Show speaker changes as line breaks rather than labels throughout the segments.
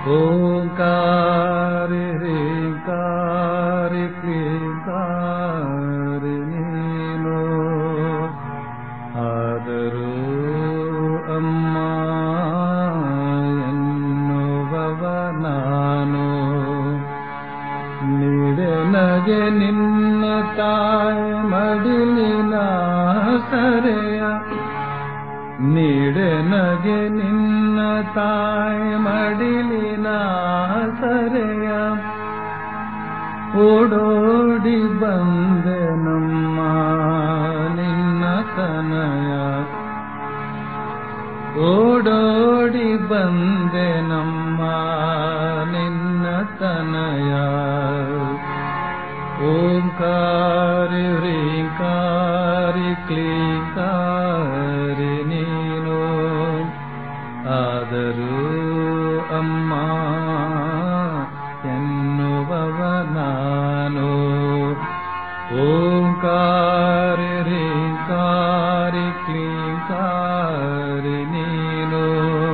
ಓಂಕಾರಿ ರೇಕಾರಿ ಕ್ಲೀಕಾರಿ ನೀನು ಆದರೂ ಅಮ್ಮ ಎನ್ನುವವ ನಾನು ನೀಡೆ ನಗೆ ನಿನ್ನ ತಾಯಿ ಮಡಿಲಿನ ಸರೆಯ ನೀಡೆ ನಗೆ ನಿನ್ನ ತಾಯಿ ಮಡಿಲಿನ ಸರೆಯ ಓಡೋಡಿ ಬಂದೆ ನಮ್ಮ ನಿನ್ನ ತನಯ ಓಡೋಡಿ ಬಂದೆ ನಮ್ಮ ನಿನ್ನ ತನಯ ಓಂಕಾರಿ ಹ್ರೀಂಕಾರಿ ಕ್ಲೀಕಾರಿ ನೀನು ಆದರೂ ಅಮ್ಮ ಎನ್ನುವವ ನಾನು ಓಂಕಾರಿ ಹ್ರೀಂಕಾರಿ ಕ್ಲೀಕಾರಿ ನೀನು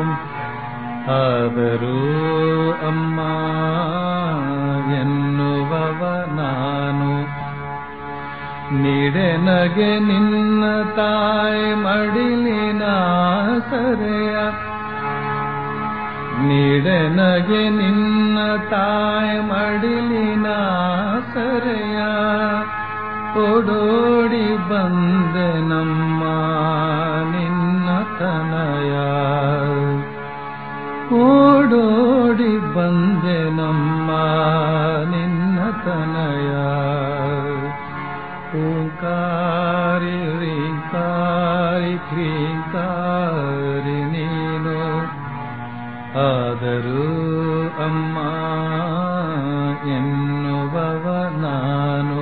ಆದರೂ ಅಮ್ಮ ಎನ್ನುವವ ನಾನು ನೀಡೆ ನಗೆ ನಿನ್ನ ತಾಯಿ ಮಡಿಲಿನ ಸರೆಯ ನೀಡೆ ನಗೆ ನಿನ್ನ ತಾಯಿ ಮಡಿಲಿನ ಸರೆಯ ಓಡೋಡಿ ಬಂದೆ ನಮ್ಮ ನಿನ್ನ ತನಯ ಓಡೋಡಿ ಬಂದೆ ನಮ್ಮ ನಿನ್ನ ತನಯ ಓಂಕಾರಿ ರೀಕಾರಿ ಕ್ರೀಕಾರಿ ನೀನು ಆದರೂ ಅಮ್ಮ ಎನ್ನುವವ ನಾನು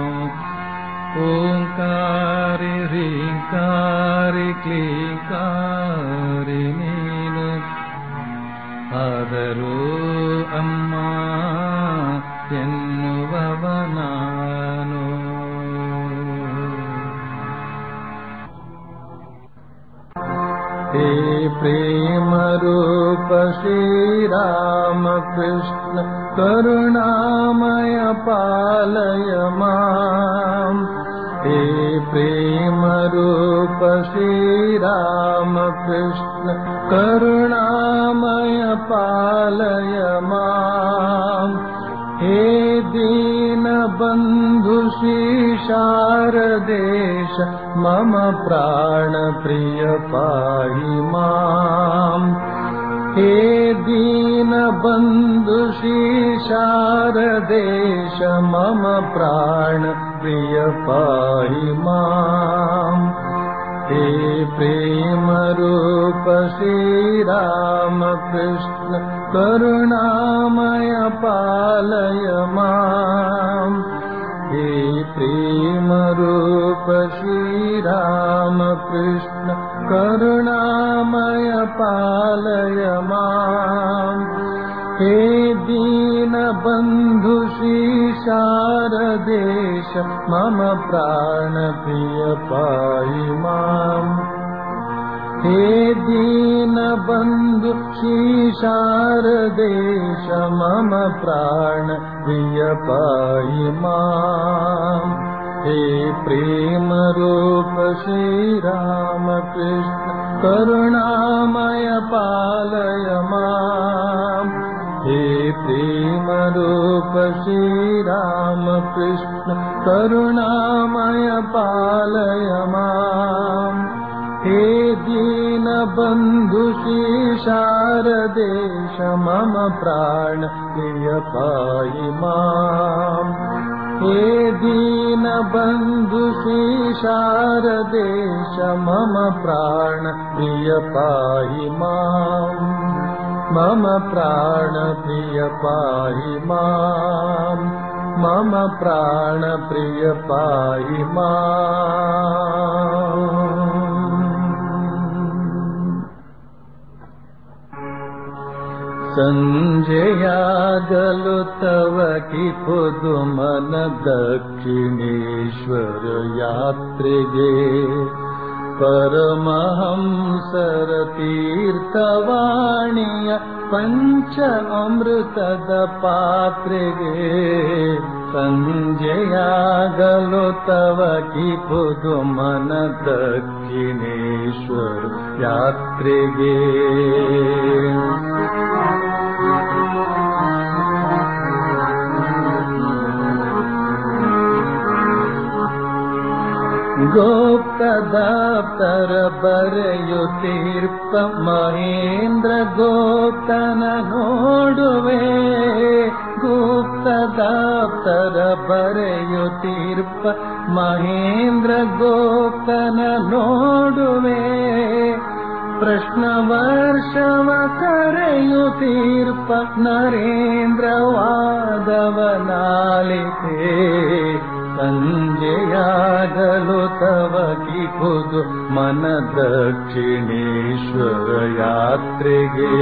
ಓಂಕಾರಿ ರೀಕಾರಿ ಕ್ಲೀಕಾರಿ ನೀನು ಆದರೂ ಅಮ್ಮ ಎನ್ನುವವ ನಾನು हे प्रेमरूप श्रीरामकृष्ण करुणामय पालय माम् हे प्रेमरूप श्रीरामकृष्ण करुणामय पालय माम् हे दीनबन्धु शारदेश मम प्राणप्रिय पाहि माम् हे दीनबन्धु शारदेश मम प्राणप्रिय पाहि माम् हे प्रेमरूप श्रीरामकृष्ण करुणामय पालय माम् हे प्रेमरूप श्रीरामकृष्ण करुणामय पालय माम् हे दीनबन्धु शारदेश मम प्राणप्रिय पाहि माम् हे दीनबन्धु शारदेश मम प्राणप्रिय पाहि माम् हे प्रेमरूप श्रीरामकृष्ण करुणामय पालय माम् हे प्रेमरूप श्रीरामकृष्ण करुणामय पालय माम् हे दीनबन्धु शारदेश मम प्राण प्रिय पाहि माम् हे दीनबन्धु शारदेश मम प्राण प्रिय पाहि माम् मम प्राण प्रिय पाहि माम् मम प्राण प्रिय पाहि माम् ಸಂಜೆಯಾಗಲು ತವ ಕಿಪುದು ಮನ ದಕ್ಷಿಣೇಶ್ವರ ಯಾತ್ರೆಗೆ ಪರಮಹಂಸರ ತೀರ್ಥವಾಣಿಯ ಪಂಚ ಅಮೃತದ ಪಾತ್ರೆಗೆ ಸಂಜೆಯಾಗಲು ತವ ಕಿಪುದು ಮನ ದಕ್ಷಿಣೇಶ್ವರ ಯಾತ್ರೆಗೆ ಗೋಪ್ತದಾಪ್ತರ ಬರೆಯುತ್ತೀರ್ಪ ಮಹೇಂದ್ರ ಗೋಪ್ತನ ನೋಡುವೆ ಗುಪ್ತದಾಪ್ತರ ಬರೆಯುತ್ತೀರ್ಪ ಮಹೇಂದ್ರ ಗೋಪ್ತನ ನೋಡುವೆ ಪ್ರಶ್ನ ವರ್ಷವ ಕರೆಯುತ್ತೀರ್ಪ ನರೇಂದ್ರ ವಾದವನಾಲಿತೆ ಸಂಜೆಯಾಗಲು ತವ ಕಿಪುದು ಮನ ದಕ್ಷಿಣೇಶ್ವರ ಯಾತ್ರೆಗೆ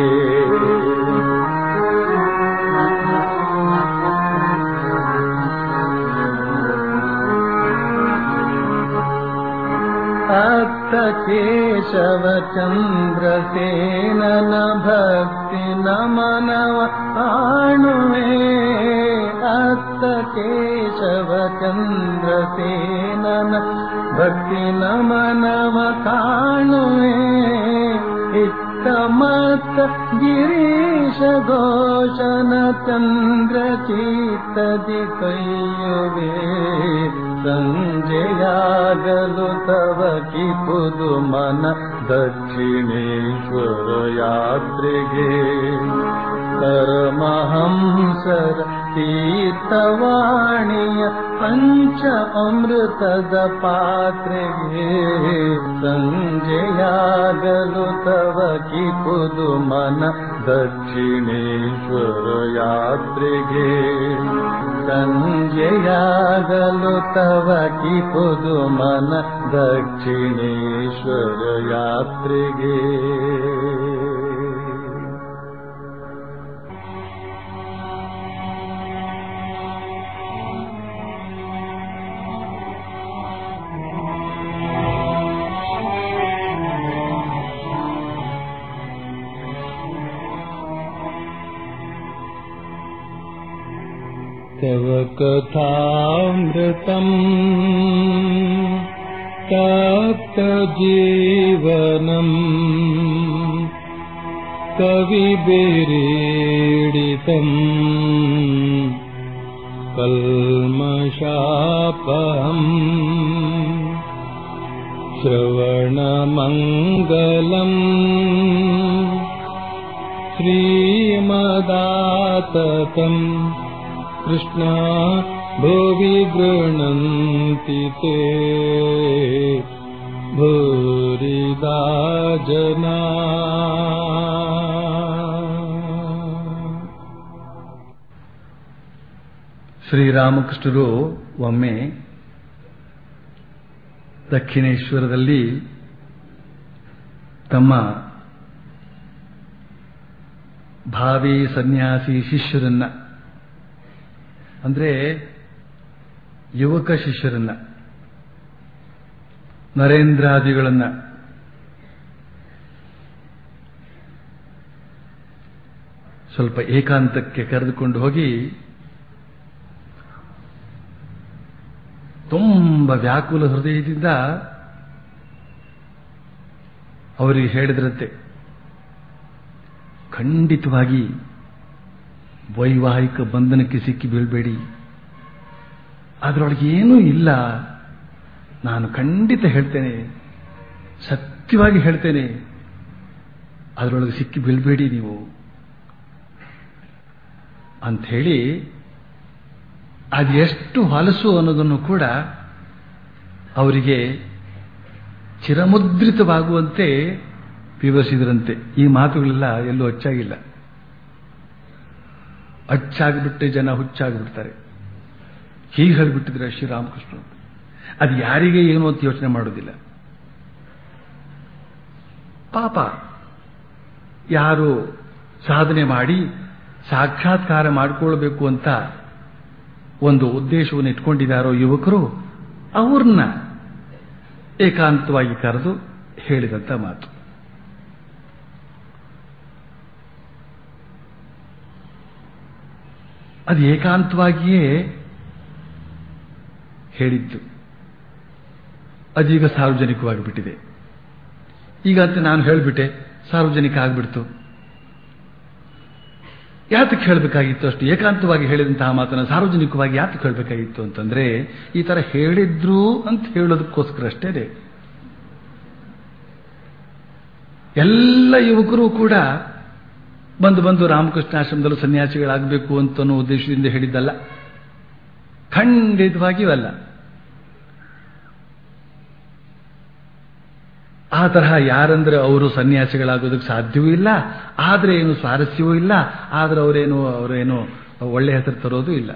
ಅತ್ತ ಕೇಶವ ಚಂದ್ರಸೇನನ ಭಕ್ತಿ ನಮನವ ಕಾಣುವೆ ಅತ್ತ ಕೇಶವ ಚಂದ್ರಸೇನನ ಭಕ್ತಿ ನಮನವ ಕಾಣುವೆ ಇತ್ತ ಮತ್ತ ಗಿರೀಶ ಘೋಷನ ಚಂದ್ರ ಚೀತದಿ ಕೈಯುವೆ ಸಂಜೆಯಾಗಲು ತವ ಕಿಪುದು ಮನ ದಕ್ಷಿಣೇಶ್ವರ ಯಾತ್ರೆಗೆ ಪರಮಹಂಸರ ತೀರ್ಥವಾಣಿಯ ಪಂಚ ಅಮೃತದ ಪಾತ್ರೆಗೆ ಸಂಜೆಯಾಗಲು ತವ ಕಿಪುದು ಮನ ದಕ್ಷಿಣೇಶ್ವರ ಯಾತ್ರೆಗೆ ಸಂಜೆಯಾಗಲು ತವ ಕಿಪುದು ಮನ ದಕ್ಷಿಣೇಶ್ವರ ಯಾತ್ರೆಗೆ तव कथामृतम् तप्तजीवनम् कविभिरीडितम् कल्मषापहम् श्रवणमङ्गलम् श्रीमदाततम् कृष्णा भुवि गृह्णन्ति ते भूरिदा जना ಶ್ರೀರಾಮಕೃಷ್ಣರು ಒಮ್ಮೆ ದಕ್ಷಿಣೇಶ್ವರದಲ್ಲಿ ತಮ್ಮ ಭಾವಿ ಸನ್ಯಾಸಿ ಶಿಷ್ಯರನ್ನ ಅಂದ್ರೆ ಯುವಕ ಶಿಷ್ಯರನ್ನ ನರೇಂದ್ರಾದಿಗಳನ್ನ ಸ್ವಲ್ಪ ಏಕಾಂತಕ್ಕೆ ಕರೆದುಕೊಂಡು ಹೋಗಿ ತುಂಬ ವ್ಯಾಕುಲ ಹೃದಯದಿಂದ ಅವರಿಗೆ ಹೇಳಿದ್ರಂತೆ ಖಂಡಿತವಾಗಿ ವೈವಾಹಿಕ ಬಂಧನಕ್ಕೆ ಸಿಕ್ಕಿ ಬೀಳ್ಬೇಡಿ ಅದರೊಳಗೆ ಏನೂ ಇಲ್ಲ ನಾನು ಖಂಡಿತ ಹೇಳ್ತೇನೆ ಸತ್ಯವಾಗಿ ಹೇಳ್ತೇನೆ ಅದರೊಳಗೆ ಸಿಕ್ಕಿ ಬೀಳ್ಬೇಡಿ ನೀವು ಅಂಥೇಳಿ ಅದೆಷ್ಟು ಹೊಲಸು ಅನ್ನೋದನ್ನು ಕೂಡ ಅವರಿಗೆ ಚಿರಮುದ್ರಿತವಾಗುವಂತೆ ವಿವರಿಸಿದ್ರಂತೆ ಈ ಮಾತುಗಳೆಲ್ಲ ಎಲ್ಲೂ ಅಚ್ಚಾಗಿಲ್ಲ ಅಚ್ಚಾಗ್ಬಿಟ್ಟೆ ಜನ ಹುಚ್ಚಾಗ್ಬಿಡ್ತಾರೆ ಹೀಗೆ ಹೇಳಿಬಿಟ್ಟಿದ್ರೆ ಶ್ರೀರಾಮಕೃಷ್ಣ ಅದು ಯಾರಿಗೆ ಏನು ಅಂತ ಯೋಚನೆ ಮಾಡೋದಿಲ್ಲ ಪಾಪ ಯಾರು ಸಾಧನೆ ಮಾಡಿ ಸಾಕ್ಷಾತ್ಕಾರ ಮಾಡಿಕೊಳ್ಬೇಕು ಅಂತ ಒಂದು ಉದ್ದೇಶವನ್ನು ಇಟ್ಕೊಂಡಿದ್ದಾರೋ ಯುವಕರು ಅವ್ರನ್ನ ಏಕಾಂತವಾಗಿ ಕರೆದು ಹೇಳಿದಂತ ಮಾತು ಅದು ಏಕಾಂತವಾಗಿಯೇ ಹೇಳಿದ್ದು ಅದೀಗ ಸಾರ್ವಜನಿಕವಾಗಿ ಬಿಟ್ಟಿದೆ ಈಗ ಅಂತ ನಾನು ಹೇಳಿಬಿಟ್ಟೆ ಸಾರ್ವಜನಿಕ ಆಗ್ಬಿಡ್ತು ಯಾತಕ್ಕೆ ಹೇಳಬೇಕಾಗಿತ್ತು ಅಷ್ಟು ಏಕಾಂತವಾಗಿ ಹೇಳಿದಂತಹ ಮಾತನ್ನು ಸಾರ್ವಜನಿಕವಾಗಿ ಯಾತಕ್ಕೆ ಹೇಳಬೇಕಾಗಿತ್ತು ಅಂತಂದ್ರೆ ಈ ತರ ಹೇಳಿದ್ರು ಅಂತ ಹೇಳೋದಕ್ಕೋಸ್ಕರ ಅಷ್ಟೇ ಎಲ್ಲ ಯುವಕರು ಕೂಡ ಬಂದು ಬಂದು ರಾಮಕೃಷ್ಣ ಆಶ್ರಮದಲ್ಲೂ ಸನ್ಯಾಸಿಗಳಾಗಬೇಕು ಅಂತ ಅನ್ನೋ ಉದ್ದೇಶದಿಂದ ಹೇಳಿದ್ದಲ್ಲ ಖಂಡಿತವಾಗಿಯೂ ಅಲ್ಲ ಆ ತರಹ ಯಾರಂದ್ರೆ ಅವರು ಸನ್ಯಾಸಿಗಳಾಗೋದಕ್ಕೆ ಸಾಧ್ಯವೂ ಇಲ್ಲ ಆದ್ರೆ ಏನು ಸ್ವಾರಸ್ಯವೂ ಇಲ್ಲ ಆದ್ರೆ ಅವರೇನು ಅವರೇನು ಒಳ್ಳೆ ಹೆಸರು ತರೋದು ಇಲ್ಲ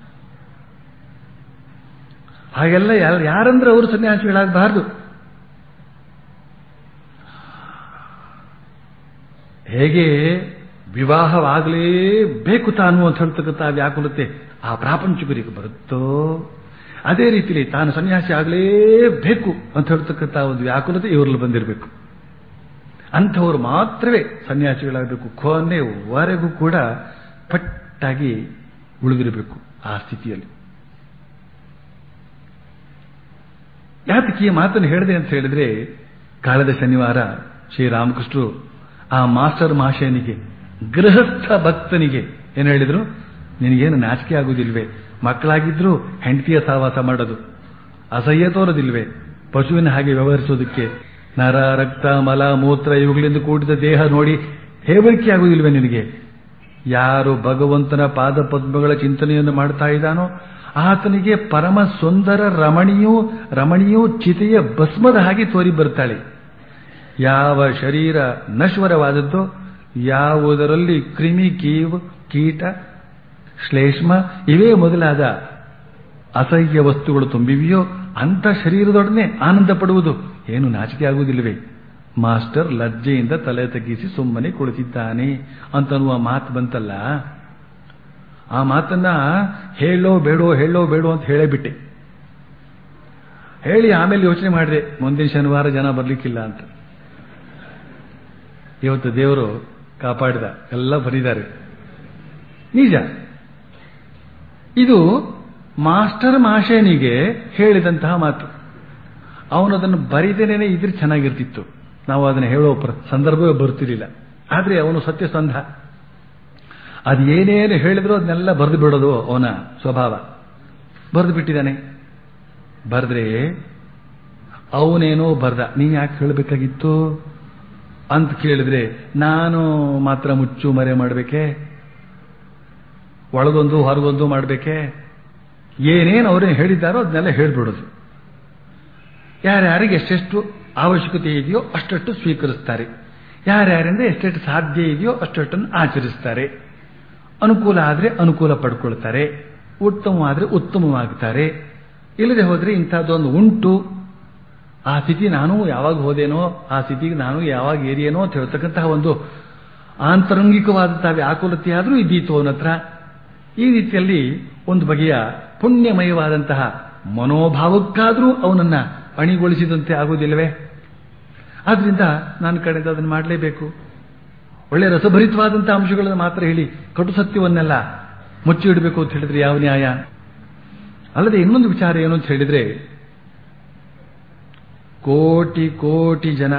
ಹಾಗೆಲ್ಲ ಯಾರು ಯಾರಂದ್ರೆ ಅವರು ಸನ್ಯಾಸಿಗಳಾಗಬಾರ್ದು ಹೇಗೆ ವಿವಾಹವಾಗಲೇಬೇಕು ತಾನು ಅಂತ ಹೇಳ್ತಕ್ಕಂಥ ವ್ಯಾಕುಲತೆ ಆ ಪ್ರಾಪಂಚಿಕರಿಗೆ ಬರುತ್ತೋ ಅದೇ ರೀತಿಲಿ ತಾನು ಸನ್ಯಾಸಿ ಆಗಲೇಬೇಕು ಅಂತ ಹೇಳ್ತಕ್ಕಂಥ ಒಂದು ವ್ಯಾಕುಲತೆ ಇವರಲ್ಲಿ ಬಂದಿರಬೇಕು ಅಂಥವ್ರು ಮಾತ್ರವೇ ಸನ್ಯಾಸಿಗಳಾಗಬೇಕು ಕೊನೆವರೆಗೂ ಕೂಡ ಪಟ್ಟಾಗಿ ಉಳಿದಿರಬೇಕು ಆ ಸ್ಥಿತಿಯಲ್ಲಿ ಯಾತಕ್ಕೆ ಈ ಮಾತನ್ನು ಹೇಳಿದೆ ಅಂತ ಹೇಳಿದ್ರೆ ಕಳೆದ ಶನಿವಾರ ಶ್ರೀರಾಮಕೃಷ್ಣರು ಆ ಮಾಸ್ಟರ್ ಮಾಷೇನಿಗೆ ಗೃಹಸ್ಥ ಭಕ್ತನಿಗೆ ಏನು ಹೇಳಿದ್ರು ನಿನಗೇನು ನಾಚಿಕೆ ಆಗುವುದಿಲ್ವೇ ಮಕ್ಕಳಾಗಿದ್ರು ಹೆಂಡತಿಯ ಸಹವಾಸ ಮಾಡೋದು ಅಸಹ್ಯ ತೋರೋದಿಲ್ವೇ ಪಶುವಿನ ಹಾಗೆ ವ್ಯವಹರಿಸೋದಕ್ಕೆ ನರ ರಕ್ತ ಮಲ ಮೂತ್ರ ಇವುಗಳಿಂದ ಕೂಡಿದ ದೇಹ ನೋಡಿ ಹೇವರಿಕೆ ಆಗುವುದಿಲ್ವೇ ನಿನಗೆ ಯಾರು ಭಗವಂತನ ಪಾದ ಪದ್ಮಗಳ ಚಿಂತನೆಯನ್ನು ಮಾಡ್ತಾ ಇದ್ದಾನೋ ಆತನಿಗೆ ಪರಮ ಸುಂದರ ರಮಣಿಯೂ ರಮಣಿಯೂ ಚಿತೆಯ ಭಸ್ಮದ ಹಾಗೆ ತೋರಿ ಬರ್ತಾಳೆ ಯಾವ ಶರೀರ ನಶ್ವರವಾದದ್ದೋ ಯಾವುದರಲ್ಲಿ ಕ್ರಿಮಿ ಕೀವು ಕೀಟ ಶ್ಲೇಷ್ಮ ಇವೇ ಮೊದಲಾದ ಅಸಹ್ಯ ವಸ್ತುಗಳು ತುಂಬಿವೆಯೋ ಅಂತ ಶರೀರದೊಡನೆ ಆನಂದ ಪಡುವುದು ಏನು ನಾಚಿಕೆ ಆಗುವುದಿಲ್ಲವೇ ಮಾಸ್ಟರ್ ಲಜ್ಜೆಯಿಂದ ತಲೆ ತಗ್ಗಿಸಿ ಸುಮ್ಮನೆ ಕುಳಿತಿದ್ದಾನೆ ಅಂತನ್ನುವ ಮಾತು ಬಂತಲ್ಲ ಆ ಮಾತನ್ನ ಹೇಳೋ ಬೇಡೋ ಹೇಳೋ ಬೇಡೋ ಅಂತ ಹೇಳೇ ಬಿಟ್ಟೆ ಹೇಳಿ ಆಮೇಲೆ ಯೋಚನೆ ಮಾಡಿದೆ ಮುಂದಿನ ಶನಿವಾರ ಜನ ಬರ್ಲಿಕ್ಕಿಲ್ಲ ಅಂತ ಇವತ್ತು ದೇವರು ಕಾಪಾಡಿದ ಎಲ್ಲ ಬರಿದ್ದಾರೆ ನಿಜ ಇದು ಮಾಸ್ಟರ್ ಮಾಷೇನಿಗೆ ಹೇಳಿದಂತಹ ಮಾತು ಅವನು ಅದನ್ನು ಬರಿದೇನೆ ಇದ್ರೆ ಚೆನ್ನಾಗಿರ್ತಿತ್ತು ನಾವು ಅದನ್ನು ಹೇಳೋ ಸಂದರ್ಭವೇ ಬರ್ತಿರಲಿಲ್ಲ ಆದರೆ ಅವನು ಸತ್ಯಸಂಧ ಅದು ಏನೇನು ಹೇಳಿದ್ರು ಅದನ್ನೆಲ್ಲ ಬರೆದು ಬಿಡೋದು ಅವನ ಸ್ವಭಾವ ಬರೆದು ಬಿಟ್ಟಿದ್ದಾನೆ ಬರೆದ್ರೆ ಅವನೇನೋ ಬರ್ದ ನೀನ್ ಯಾಕೆ ಹೇಳಬೇಕಾಗಿತ್ತು ಅಂತ ಕೇಳಿದ್ರೆ ನಾನು ಮಾತ್ರ ಮುಚ್ಚು ಮರೆ ಮಾಡಬೇಕೆ ಒಳಗೊಂದು ಹೊರಗೊಂದು ಮಾಡಬೇಕೆ ಏನೇನು ಅವರೇ ಹೇಳಿದ್ದಾರೋ ಅದನ್ನೆಲ್ಲ ಹೇಳ್ಬಿಡೋದು ಯಾರ್ಯಾರಿಗೆ ಎಷ್ಟೆಷ್ಟು ಅವಶ್ಯಕತೆ ಇದೆಯೋ ಅಷ್ಟಷ್ಟು ಸ್ವೀಕರಿಸ್ತಾರೆ ಯಾರ್ಯಾರಿಂದ ಎಷ್ಟೆಷ್ಟು ಸಾಧ್ಯ ಇದೆಯೋ ಅಷ್ಟಷ್ಟನ್ನು ಆಚರಿಸ್ತಾರೆ ಅನುಕೂಲ ಆದರೆ ಅನುಕೂಲ ಪಡ್ಕೊಳ್ತಾರೆ ಉತ್ತಮವಾದರೆ ಉತ್ತಮವಾಗ್ತಾರೆ ಇಲ್ಲದೆ ಹೋದ್ರೆ ಇಂಥದ್ದೊಂದು ಉಂಟು ಆ ಸ್ಥಿತಿ ನಾನು ಯಾವಾಗ ಹೋದೇನೋ ಆ ಸ್ಥಿತಿಗೆ ನಾನು ಯಾವಾಗ ಏರಿಯೇನೋ ಅಂತ ಹೇಳ್ತಕ್ಕಂತಹ ಒಂದು ಆಂತರಂಗಿಕವಾದಂತಹ ವ್ಯಾಕುಲತೆ ಆದರೂ ಇದ್ದೀತು ಅವನ ಹತ್ರ ಈ ರೀತಿಯಲ್ಲಿ ಒಂದು ಬಗೆಯ ಪುಣ್ಯಮಯವಾದಂತಹ ಮನೋಭಾವಕ್ಕಾದರೂ ಅವನನ್ನ ಅಣಿಗೊಳಿಸಿದಂತೆ ಆಗುವುದಿಲ್ಲವೇ ಆದ್ರಿಂದ ನನ್ನ ಕಡೆಯಿಂದ ಅದನ್ನು ಮಾಡಲೇಬೇಕು ಒಳ್ಳೆ ರಸಭರಿತವಾದಂತಹ ಅಂಶಗಳನ್ನು ಮಾತ್ರ ಹೇಳಿ ಕಟು ಸತ್ಯವನ್ನೆಲ್ಲ ಮುಚ್ಚಿ ಇಡಬೇಕು ಅಂತ ಹೇಳಿದ್ರೆ ಯಾವ ನ್ಯಾಯ ಅಲ್ಲದೆ ಇನ್ನೊಂದು ವಿಚಾರ ಏನು ಅಂತ ಹೇಳಿದ್ರೆ ಕೋಟಿ ಕೋಟಿ ಜನ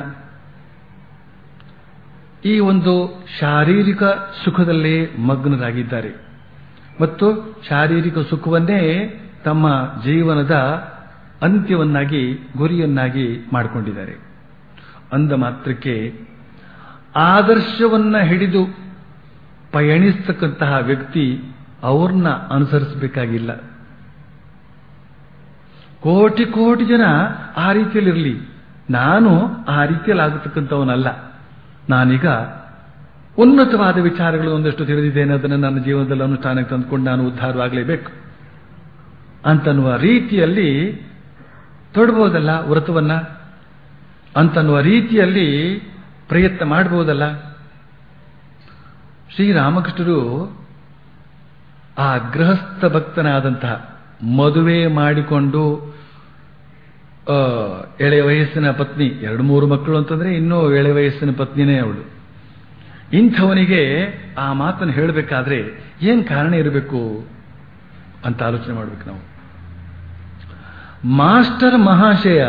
ಈ ಒಂದು ಶಾರೀರಿಕ ಸುಖದಲ್ಲೇ ಮಗ್ನರಾಗಿದ್ದಾರೆ ಮತ್ತು ಶಾರೀರಿಕ ಸುಖವನ್ನೇ ತಮ್ಮ ಜೀವನದ ಅಂತ್ಯವನ್ನಾಗಿ ಗುರಿಯನ್ನಾಗಿ ಮಾಡಿಕೊಂಡಿದ್ದಾರೆ ಅಂದ ಮಾತ್ರಕ್ಕೆ ಆದರ್ಶವನ್ನ ಹಿಡಿದು ಪಯಣಿಸ್ತಕ್ಕಂತಹ ವ್ಯಕ್ತಿ ಅವ್ರನ್ನ ಅನುಸರಿಸಬೇಕಾಗಿಲ್ಲ ಕೋಟಿ ಕೋಟಿ ಜನ ಆ ರೀತಿಯಲ್ಲಿರಲಿ ನಾನು ಆ ರೀತಿಯಲ್ಲಿ ಆಗತಕ್ಕಂಥವನಲ್ಲ ನಾನೀಗ ಉನ್ನತವಾದ ವಿಚಾರಗಳು ಒಂದಷ್ಟು ತಿಳಿದಿದ್ದೇನೆ ಅದನ್ನು ನನ್ನ ಜೀವನದಲ್ಲಿ ಅನುಷ್ಠಾನಕ್ಕೆ ತಂದುಕೊಂಡು ನಾನು ಉದ್ಧಾರವಾಗಲೇಬೇಕು ಅಂತನ್ನುವ ರೀತಿಯಲ್ಲಿ ತೊಡಬಹುದಲ್ಲ ವ್ರತವನ್ನ ಅಂತನ್ನುವ ರೀತಿಯಲ್ಲಿ ಪ್ರಯತ್ನ ಮಾಡಬಹುದಲ್ಲ ಶ್ರೀರಾಮಕೃಷ್ಣರು ಆ ಗೃಹಸ್ಥ ಭಕ್ತನಾದಂತಹ ಮದುವೆ ಮಾಡಿಕೊಂಡು ಆ, ಎಳೆ ವಯಸ್ಸಿನ ಪತ್ನಿ ಎರಡು ಮೂರು ಮಕ್ಕಳು ಅಂತಂದ್ರೆ ಇನ್ನೂ ಎಳೆ ವಯಸ್ಸಿನ ಪತ್ನಿನೇ ಅವಳು ಇಂಥವನಿಗೆ ಆ ಮಾತನ್ನು ಹೇಳಬೇಕಾದ್ರೆ ಏನ್ ಕಾರಣ ಇರಬೇಕು ಅಂತ ಆಲೋಚನೆ ಮಾಡ್ಬೇಕು ನಾವು ಮಾಸ್ಟರ್ ಮಹಾಶಯ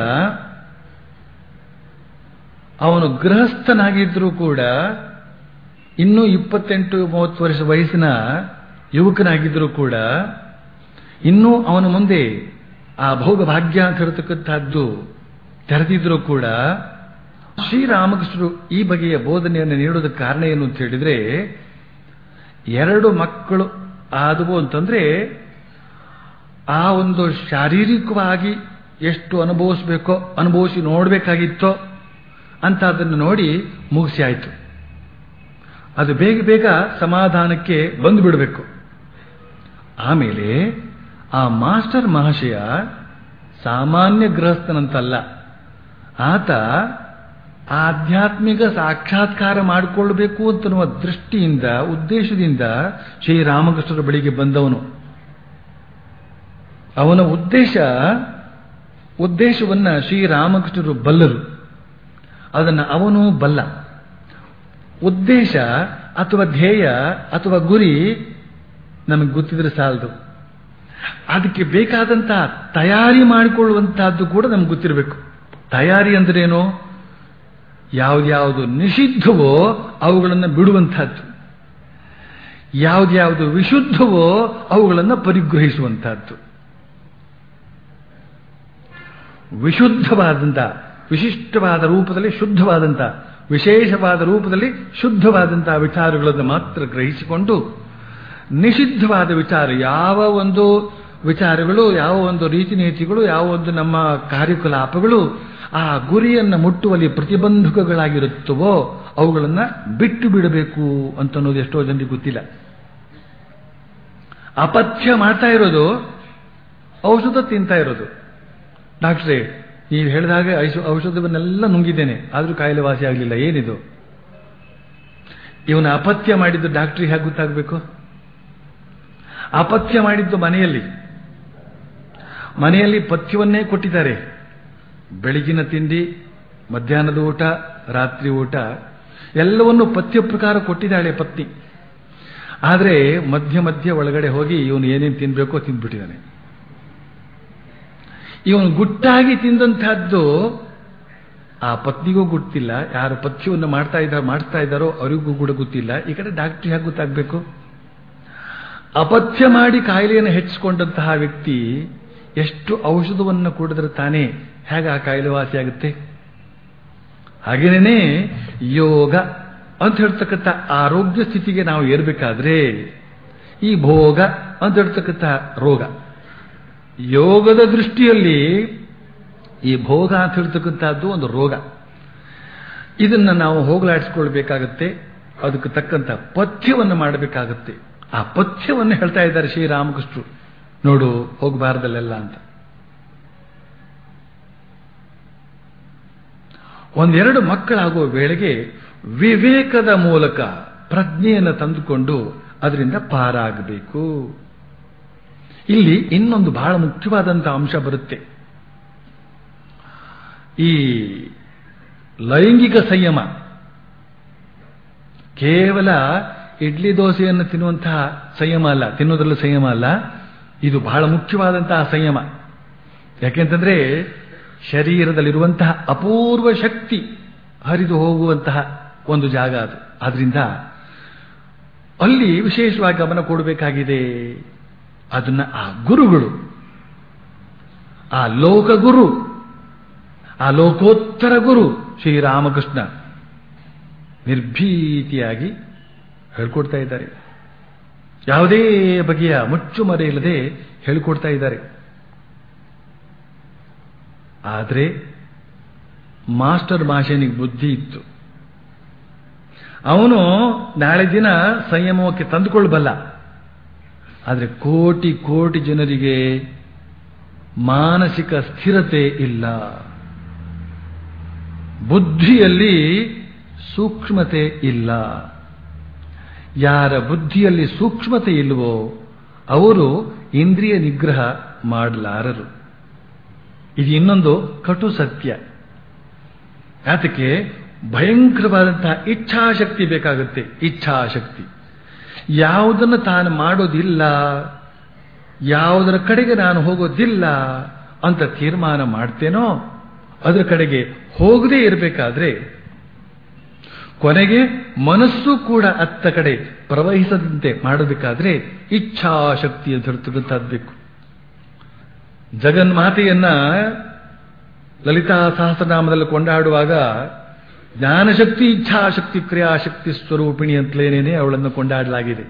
ಅವನು ಗೃಹಸ್ಥನಾಗಿದ್ರೂ ಕೂಡ ಇನ್ನೂ ಇಪ್ಪತ್ತೆಂಟು ಮೂವತ್ತು ವರ್ಷ ವಯಸ್ಸಿನ ಯುವಕನಾಗಿದ್ರೂ ಕೂಡ ಇನ್ನೂ ಅವನ ಮುಂದೆ ಆ ಭೋಗ ಭಾಗ್ಯ ಅಂತ ಇರತಕ್ಕಂಥದ್ದು ತೆರೆದಿದ್ರೂ ಕೂಡ ಶ್ರೀರಾಮಕೃಷ್ಣರು ಈ ಬಗೆಯ ಬೋಧನೆಯನ್ನು ನೀಡೋದಕ್ಕೆ ಕಾರಣ ಏನು ಅಂತ ಹೇಳಿದ್ರೆ ಎರಡು ಮಕ್ಕಳು ಆದವು ಅಂತಂದ್ರೆ ಆ ಒಂದು ಶಾರೀರಿಕವಾಗಿ ಎಷ್ಟು ಅನುಭವಿಸ್ಬೇಕೋ ಅನುಭವಿಸಿ ನೋಡಬೇಕಾಗಿತ್ತೋ ಅಂತ ಅದನ್ನು ನೋಡಿ ಮುಗಿಸಿ ಆಯಿತು ಅದು ಬೇಗ ಬೇಗ ಸಮಾಧಾನಕ್ಕೆ ಬಂದು ಬಿಡಬೇಕು ಆಮೇಲೆ ಆ ಮಾಸ್ಟರ್ ಮಹಾಶಯ ಸಾಮಾನ್ಯ ಗೃಹಸ್ಥನಂತಲ್ಲ ಆತ ಆಧ್ಯಾತ್ಮಿಕ ಸಾಕ್ಷಾತ್ಕಾರ ಮಾಡಿಕೊಳ್ಬೇಕು ಅಂತನ್ನುವ ದೃಷ್ಟಿಯಿಂದ ಉದ್ದೇಶದಿಂದ ಶ್ರೀರಾಮಕೃಷ್ಣರ ಬಳಿಗೆ ಬಂದವನು ಅವನ ಉದ್ದೇಶ ಉದ್ದೇಶವನ್ನ ಶ್ರೀರಾಮಕೃಷ್ಣರು ಬಲ್ಲರು ಅದನ್ನು ಅವನು ಬಲ್ಲ ಉದ್ದೇಶ ಅಥವಾ ಧ್ಯೇಯ ಅಥವಾ ಗುರಿ ನಮಗೆ ಗೊತ್ತಿದ್ರೆ ಸಾಲದು ಅದಕ್ಕೆ ಬೇಕಾದಂತಹ ತಯಾರಿ ಮಾಡಿಕೊಳ್ಳುವಂತಹದ್ದು ಕೂಡ ನಮ್ಗೆ ಗೊತ್ತಿರಬೇಕು ತಯಾರಿ ಅಂದ್ರೇನು ಯಾವ್ದ್ಯಾವುದು ನಿಷಿದ್ಧವೋ ಅವುಗಳನ್ನು ಬಿಡುವಂತಹದ್ದು ಯಾವ್ದ್ಯಾವುದು ವಿಶುದ್ಧವೋ ಅವುಗಳನ್ನು ಪರಿಗ್ರಹಿಸುವಂತಹದ್ದು ವಿಶುದ್ಧವಾದಂಥ ವಿಶಿಷ್ಟವಾದ ರೂಪದಲ್ಲಿ ಶುದ್ಧವಾದಂಥ ವಿಶೇಷವಾದ ರೂಪದಲ್ಲಿ ಶುದ್ಧವಾದಂತಹ ವಿಚಾರಗಳನ್ನು ಮಾತ್ರ ಗ್ರಹಿಸಿಕೊಂಡು ನಿಷಿದ್ಧವಾದ ವಿಚಾರ ಯಾವ ಒಂದು ವಿಚಾರಗಳು ಯಾವ ಒಂದು ರೀತಿ ನೀತಿಗಳು ಯಾವ ಒಂದು ನಮ್ಮ ಕಾರ್ಯಕಲಾಪಗಳು ಆ ಗುರಿಯನ್ನು ಮುಟ್ಟುವಲ್ಲಿ ಪ್ರತಿಬಂಧಕಗಳಾಗಿರುತ್ತವೋ ಅವುಗಳನ್ನು ಬಿಟ್ಟು ಬಿಡಬೇಕು ಅಂತ ಅನ್ನೋದು ಎಷ್ಟೋ ಜನರಿಗೆ ಗೊತ್ತಿಲ್ಲ ಅಪಥ್ಯ ಮಾಡ್ತಾ ಇರೋದು ಔಷಧ ತಿಂತಾ ಇರೋದು ಡಾಕ್ಟ್ರೇ ನೀವು ಹೇಳಿದಾಗ ಐಷ- ಔಷಧವನ್ನೆಲ್ಲ ನುಂಗಿದ್ದೇನೆ ಆದರೂ ಕಾಯಿಲೆ ವಾಸಿ ಆಗಲಿಲ್ಲ ಏನಿದು ಇವನ ಅಪಥ್ಯ ಮಾಡಿದ್ದು ಡಾಕ್ಟ್ರಿಗೆ ಹೇಗೆ ಗೊತ್ತಾಗಬೇಕು ಅಪಥ್ಯ ಮಾಡಿದ್ದು ಮನೆಯಲ್ಲಿ ಮನೆಯಲ್ಲಿ ಪಥ್ಯವನ್ನೇ ಕೊಟ್ಟಿದ್ದಾರೆ ಬೆಳಗಿನ ತಿಂಡಿ ಮಧ್ಯಾಹ್ನದ ಊಟ ರಾತ್ರಿ ಊಟ ಎಲ್ಲವನ್ನು ಪಥ್ಯ ಪ್ರಕಾರ ಕೊಟ್ಟಿದ್ದಾಳೆ ಪತ್ನಿ ಆದರೆ ಮಧ್ಯ ಮಧ್ಯ ಒಳಗಡೆ ಹೋಗಿ ಇವನು ಏನೇನು ತಿನ್ಬೇಕೋ ತಿಂದ್ಬಿಟ್ಟಿದ್ದಾನೆ ಇವನು ಗುಟ್ಟಾಗಿ ತಿಂದಂತಹದ್ದು ಆ ಪತ್ನಿಗೂ ಗೊತ್ತಿಲ್ಲ ಯಾರು ಪಥ್ಯವನ್ನು ಮಾಡ್ತಾ ಇದ್ದಾರೆ ಮಾಡ್ತಾ ಇದ್ದಾರೋ ಅವರಿಗೂ ಕೂಡ ಗೊತ್ತಿಲ್ಲ ಈ ಕಡೆ ಡಾಕ್ಟರ್ ಹೇಗೆ ಗೊತ್ತಾಗಬೇಕು ಅಪಥ್ಯ ಮಾಡಿ ಕಾಯಿಲೆಯನ್ನು ಹೆಚ್ಚಿಕೊಂಡಂತಹ ವ್ಯಕ್ತಿ ಎಷ್ಟು ಔಷಧವನ್ನು ಕುಡಿದ್ರೆ ತಾನೇ ಹೇಗೆ ಆ ಕಾಯಿಲೆ ವಾಸಿಯಾಗುತ್ತೆ ಹಾಗೇನೇ ಯೋಗ ಅಂತ ಹೇಳ್ತಕ್ಕಂಥ ಆರೋಗ್ಯ ಸ್ಥಿತಿಗೆ ನಾವು ಏರ್ಬೇಕಾದ್ರೆ ಈ ಭೋಗ ಅಂತ ಹೇಳ್ತಕ್ಕಂಥ ರೋಗ ಯೋಗದ ದೃಷ್ಟಿಯಲ್ಲಿ ಈ ಭೋಗ ಅಂತ ಹೇಳ್ತಕ್ಕಂಥದ್ದು ಒಂದು ರೋಗ ಇದನ್ನ ನಾವು ಹೋಗಲಾಡಿಸ್ಕೊಳ್ಬೇಕಾಗತ್ತೆ ಅದಕ್ಕೆ ತಕ್ಕಂತ ಪಥ್ಯವನ್ನು ಮಾಡಬೇಕಾಗತ್ತೆ ಆ ಪಥ್ಯವನ್ನು ಹೇಳ್ತಾ ಇದ್ದಾರೆ ಶ್ರೀರಾಮಕೃಷ್ಣರು ನೋಡು ಹೋಗಬಾರ್ದಲ್ಲೆಲ್ಲ ಅಂತ ಒಂದೆರಡು ಮಕ್ಕಳಾಗುವ ವೇಳೆಗೆ ವಿವೇಕದ ಮೂಲಕ ಪ್ರಜ್ಞೆಯನ್ನು ತಂದುಕೊಂಡು ಅದರಿಂದ ಪಾರಾಗಬೇಕು ಇಲ್ಲಿ ಇನ್ನೊಂದು ಬಹಳ ಮುಖ್ಯವಾದಂತಹ ಅಂಶ ಬರುತ್ತೆ ಈ ಲೈಂಗಿಕ ಸಂಯಮ ಕೇವಲ ಇಡ್ಲಿ ದೋಸೆಯನ್ನು ತಿನ್ನುವಂತಹ ಸಂಯಮ ಅಲ್ಲ ತಿನ್ನೋದ್ರಲ್ಲಿ ಸಂಯಮ ಅಲ್ಲ ಇದು ಬಹಳ ಮುಖ್ಯವಾದಂತಹ ಸಂಯಮ ಯಾಕೆಂತಂದ್ರೆ ಶರೀರದಲ್ಲಿರುವಂತಹ ಅಪೂರ್ವ ಶಕ್ತಿ ಹರಿದು ಹೋಗುವಂತಹ ಒಂದು ಜಾಗ ಅದು ಆದ್ರಿಂದ ಅಲ್ಲಿ ವಿಶೇಷವಾಗಿ ಗಮನ ಕೊಡಬೇಕಾಗಿದೆ ಅದನ್ನ ಆ ಗುರುಗಳು ಆ ಲೋಕಗುರು ಆ ಲೋಕೋತ್ತರ ಗುರು ಶ್ರೀರಾಮಕೃಷ್ಣ ನಿರ್ಭೀತಿಯಾಗಿ ಹೇಳ್ಕೊಡ್ತಾ ಇದ್ದಾರೆ ಯಾವುದೇ ಬಗೆಯ ಮುಚ್ಚುಮರೆ ಇಲ್ಲದೆ ಹೇಳಿಕೊಡ್ತಾ ಇದ್ದಾರೆ ಆದರೆ ಮಾಸ್ಟರ್ ಭಾಷೆನಿಗೆ ಬುದ್ಧಿ ಇತ್ತು ಅವನು ನಾಳೆ ದಿನ ಸಂಯಮಕ್ಕೆ ತಂದುಕೊಳ್ಳಬಲ್ಲ ಆದರೆ ಕೋಟಿ ಕೋಟಿ ಜನರಿಗೆ ಮಾನಸಿಕ ಸ್ಥಿರತೆ ಇಲ್ಲ ಬುದ್ಧಿಯಲ್ಲಿ ಸೂಕ್ಷ್ಮತೆ ಇಲ್ಲ ಯಾರ ಬುದ್ಧಿಯಲ್ಲಿ ಸೂಕ್ಷ್ಮತೆ ಇಲ್ಲವೋ ಅವರು ಇಂದ್ರಿಯ ನಿಗ್ರಹ ಮಾಡಲಾರರು ಇದು ಇನ್ನೊಂದು ಕಟು ಸತ್ಯ ಯಾತಕ್ಕೆ ಭಯಂಕರವಾದಂತಹ ಇಚ್ಛಾಶಕ್ತಿ ಬೇಕಾಗುತ್ತೆ ಇಚ್ಛಾಶಕ್ತಿ ಯಾವುದನ್ನು ತಾನು ಮಾಡೋದಿಲ್ಲ ಯಾವುದರ ಕಡೆಗೆ ನಾನು ಹೋಗೋದಿಲ್ಲ ಅಂತ ತೀರ್ಮಾನ ಮಾಡ್ತೇನೋ ಅದರ ಕಡೆಗೆ ಹೋಗದೇ ಇರಬೇಕಾದ್ರೆ ಕೊನೆಗೆ ಮನಸ್ಸು ಕೂಡ ಅತ್ತ ಕಡೆ ಪ್ರವಹಿಸದಂತೆ ಮಾಡಬೇಕಾದ್ರೆ ಇಚ್ಛಾಶಕ್ತಿಯ ಧರಿತಕ್ಕಂಥದ್ದು ಬೇಕು ಜಗನ್ಮಾತೆಯನ್ನ ಲಲಿತಾ ಸಹಸ್ರನಾಮದಲ್ಲಿ ಕೊಂಡಾಡುವಾಗ ಜ್ಞಾನಶಕ್ತಿ ಇಚ್ಛಾಶಕ್ತಿ ಕ್ರಿಯಾಶಕ್ತಿ ಸ್ವರೂಪಿಣಿ ಅಂತಲೇನೇನೆ ಅವಳನ್ನು ಕೊಂಡಾಡಲಾಗಿದೆ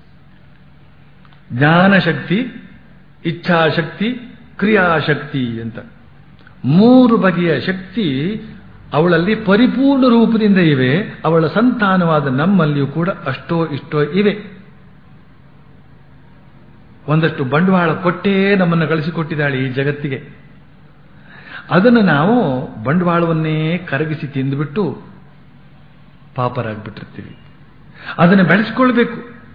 ಜ್ಞಾನಶಕ್ತಿ ಇಚ್ಛಾಶಕ್ತಿ ಕ್ರಿಯಾಶಕ್ತಿ ಅಂತ ಮೂರು ಬಗೆಯ ಶಕ್ತಿ ಅವಳಲ್ಲಿ ಪರಿಪೂರ್ಣ ರೂಪದಿಂದ ಇವೆ ಅವಳ ಸಂತಾನವಾದ ನಮ್ಮಲ್ಲಿಯೂ ಕೂಡ ಅಷ್ಟೋ ಇಷ್ಟೋ ಇವೆ ಒಂದಷ್ಟು ಬಂಡವಾಳ ಕೊಟ್ಟೇ ನಮ್ಮನ್ನು ಕಳಿಸಿಕೊಟ್ಟಿದ್ದಾಳೆ ಈ ಜಗತ್ತಿಗೆ ಅದನ್ನು ನಾವು ಬಂಡವಾಳವನ್ನೇ ಕರಗಿಸಿ ತಿಂದುಬಿಟ್ಟು ಪಾಪರಾಗ್ಬಿಟ್ಟಿರ್ತೀವಿ ಅದನ್ನು ಬೆಳೆಸ್ಕೊಳ್ಬೇಕು